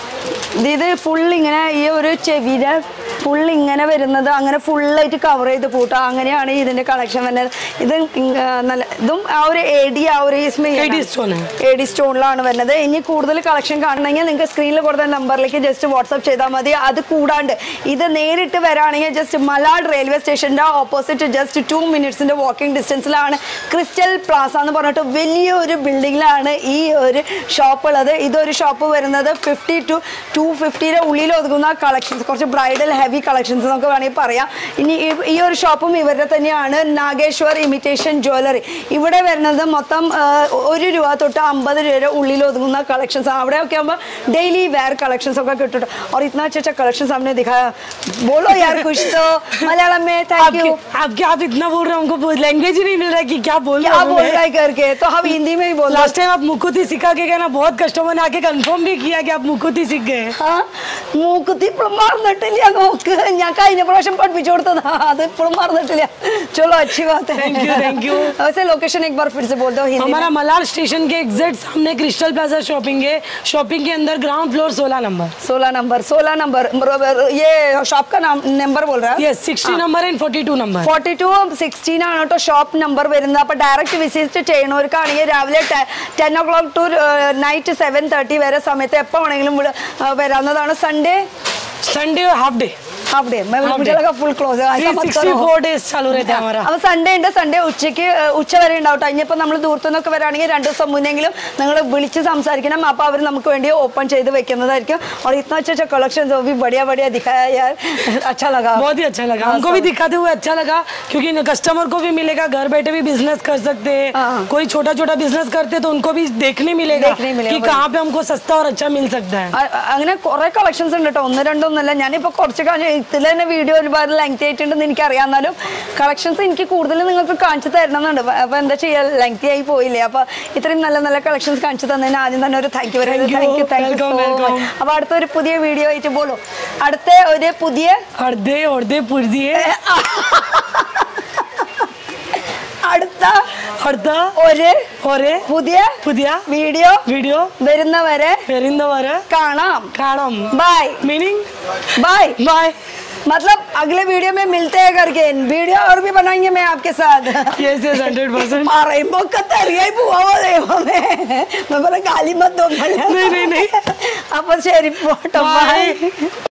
ഇത് ഇത് ഫുൾ ഇങ്ങനെ ഈ ഒരു ചെവിയുടെ ഫുൾ ഇങ്ങനെ വരുന്നത് അങ്ങനെ ഫുള്ളായിട്ട് കവർ ചെയ്ത് പൂട്ടാ അങ്ങനെയാണ് ഇതിന്റെ കളക്ഷൻ വരുന്നത് ഇത് ഇങ് ആ നല്ല ഇതും ആ ഒരു എ ഡി ആ ഒരു AD stone ആണ്. എ ഡി സ്റ്റോണിലാണ് വരുന്നത് ഇനി കൂടുതൽ കളക്ഷൻ കാണണമെങ്കിൽ നിങ്ങൾക്ക് സ്ക്രീനിൽ കൊടുത്ത നമ്പറിലേക്ക് ജസ്റ്റ് വാട്സപ്പ് ചെയ്താൽ മതി അത് കൂടാണ്ട് ഇത് നേരിട്ട് വരാണെങ്കിൽ ജസ്റ്റ് മലാഡ് റെയിൽവേ സ്റ്റേഷൻ്റെ ഓപ്പോസിറ്റ് ജസ്റ്റ് ടു മിനിറ്റ്സിൻ്റെ വാക്കിംഗ് ഡിസ്റ്റൻസിലാണ് ക്രിസ്റ്റൽ പ്ലാസ എന്ന് പറഞ്ഞിട്ട് വലിയൊരു ബിൽഡിങ്ങിലാണ് ഈ ഒരു ഷോപ്പ് ഉള്ളത് ഇതൊരു ഷോപ്പ് വരുന്നത് ഫിഫ്റ്റി ടു ടു ഫിഫ്റ്റിയുടെ ഉള്ളിൽ ഒതുങ്ങുന്ന കളക്ഷൻസ് കുറച്ച് ബ്രൈഡൽ ഹെവി കളക്ഷൻസ് നമുക്ക് വേണമെങ്കിൽ പറയാം ഇനി ഈ- ഈ ഒരു ഷോപ്പും ഇവരുടെ തന്നെയാണ് നാഗേശ്വർ ഇമിറ്റേഷൻ ജ്വല്ലറി ഇവിടെ വരുന്നത് മൊത്തം ആ, ഒരു രൂപ തൊട്ട് അമ്പത് രൂപയുടെ ഉള്ളിൽ ഒതുങ്ങുന്ന കളക്ഷൻസ് അവിടെയൊക്കെ ആകുമ്പോൾ ഡെയിലി വെയർ കളക്ഷൻസ് ഒക്കെ കിട്ടും और इतना अच्छा अच्छा कलेक्शन हमने दिखाया बोलो यार कुछ तो मलयालम में थैंक यू आपके आपके आप इतना बोल रहे हो हमको लैंग्वेज ही नहीं मिल रहा है कि क्या बोल क्या बोल रहा है करके तो हम हिंदी में ही बोल रहे लास्ट टाइम आप मुकुति सिखा के गए ना बहुत कस्टमर ने आके कंफर्म भी किया कि आप मुकुति सीख गए ആ മൂക്കുത്തി ഇപ്പോഴും മറന്നിട്ടില്ല നോക്ക് ഞാൻ കഴിഞ്ഞ പ്രാവശ്യം പഠിപ്പിച്ചു കൊടുത്തതാ അത് ഇപ്പോഴും മറന്നിട്ടില്ല चलो अच्छी बात है Thank you, thank you. वैसे लोकेशन एक बार फिर से बोल दो हिंदी में हमारा मलार स्टेशन के एग्जैक्ट सामने क्रिस्टल प्लाजा शॉपिंग है शॉपिंग के अंदर ग्राउंड फ्लोर 16 नंबर सोलह नंबर सोलह नंबर बरोबर ये शॉप का नाम नंबर बोल रहा है yes 60 number and 42 number forty two sixteen ആണ് കേട്ടോ ഷോപ്പ് നമ്പർ വരുന്നത് അപ്പൊ ഡയറക്റ്റ് വിസിറ്റ് ചെയ്യണവർക്കാണെങ്കിൽ രാവിലെ ten o'clock to night seven thirty വരെ സമയത്ത് എപ്പോൾ വേണമെങ്കിലും ഇവിടെ, ആ, വരാവുന്നതാണ് Sunday Sunday half day half day Half day. Full close 364 days चालू रहता है हमारा അപ്പൊ സൺഡേ ഉണ്ട് സൺഡേ ഉച്ചയ്ക്ക് ഏഹ്, ഉച്ച വരെ ഉണ്ടാവും കേട്ടോ ഇനിയിപ്പോ നമ്മൾ ദൂരത്തു നിന്നൊക്കെ വരാണെങ്കിൽ രണ്ട് ദിവസം മുന്നെങ്കിലും നിങ്ങൾ വിളിച്ച് സംസാരിക്കണം അപ്പൊ അവർ നമുക്ക് വേണ്ടി ഓപ്പൺ ചെയ്ത് വെക്കുന്നതായിരിക്കും और इतना अच्छा अच्छा कलेक्शन जो भी बढ़िया बढ़िया दिखाया यार अच्छा लगा बहुत ही अच्छा लगा हमको भी दिखाते हुए अच्छा लगा क्योंकि कस्टमर को भी मिलेगा घर बैठे भी बिजनेस कर सकते हैं हाँ। कोई छोटा छोटा बिजनेस करते तो उनको भी देखने मिलेगा देखने मिलेगा, कि वही। कहाँ पे हमको सस्ता और अच्छा मिल सकता है അ- അങ്ങനെ കുറെ കളക്ഷൻസ് ഉണ്ട് കേട്ടോ ഒന്ന് രണ്ടൊന്നല്ല ഞാനിപ്പോ കുറച്ച് കഴിഞ്ഞ ഇതിൽ തന്നെ വീഡിയോ ഒരുപാട് ലെങ്ത് ആയിട്ടുണ്ടെന്ന് എനിക്ക് അറിയാമെന്നാലും കളക്ഷൻസ് എനിക്ക് കൂടുതൽ നിങ്ങൾക്ക് കാണിച്ചു തരണമെന്നുണ്ട് അപ്പൊ- അപ്പൊ എന്താ ചെയ്യാ ലെങ്തി ആയി പോയില്ലേ അപ്പൊ ഇത്രയും നല്ല നല്ല കളക്ഷൻസ് കാണിച്ചു തന്നതിന് ആദ്യം തന്നെ ഒരു താങ്ക് യു പറയുന്നത് Thank you. Thank you thank you Welcome, so welcome. Much അപ്പൊ അടുത്ത ഒരു പുതിയ വീഡിയോ ആയിട്ട് പോലോ അടുത്ത ഒരു പുതിയ अर्धे उर्दे पुर्दिए അടുത്ത अर्धा ഒരു और പുതിയ പുതിയ വീഡിയോ वीडियो വരുന്നവരെ പെരുന്തവര് കാണാം കാണാം ബൈ मीनिंग ബൈ बाय मतलब अगले वीडियो में मिलते हैं करके वीडियो और भी बनाएंगे मैं आपके साथ यस यस हंड्रेड परसेंट പറയുമ്പോ ഒക്കെ തെറിയായി പോവാമോ ദൈവമേ നമ്മളെ കാലി മത്തോ नहीं नहीं नहीं അപ്പൊ ശരി പോട്ടോ Bye. ബൈ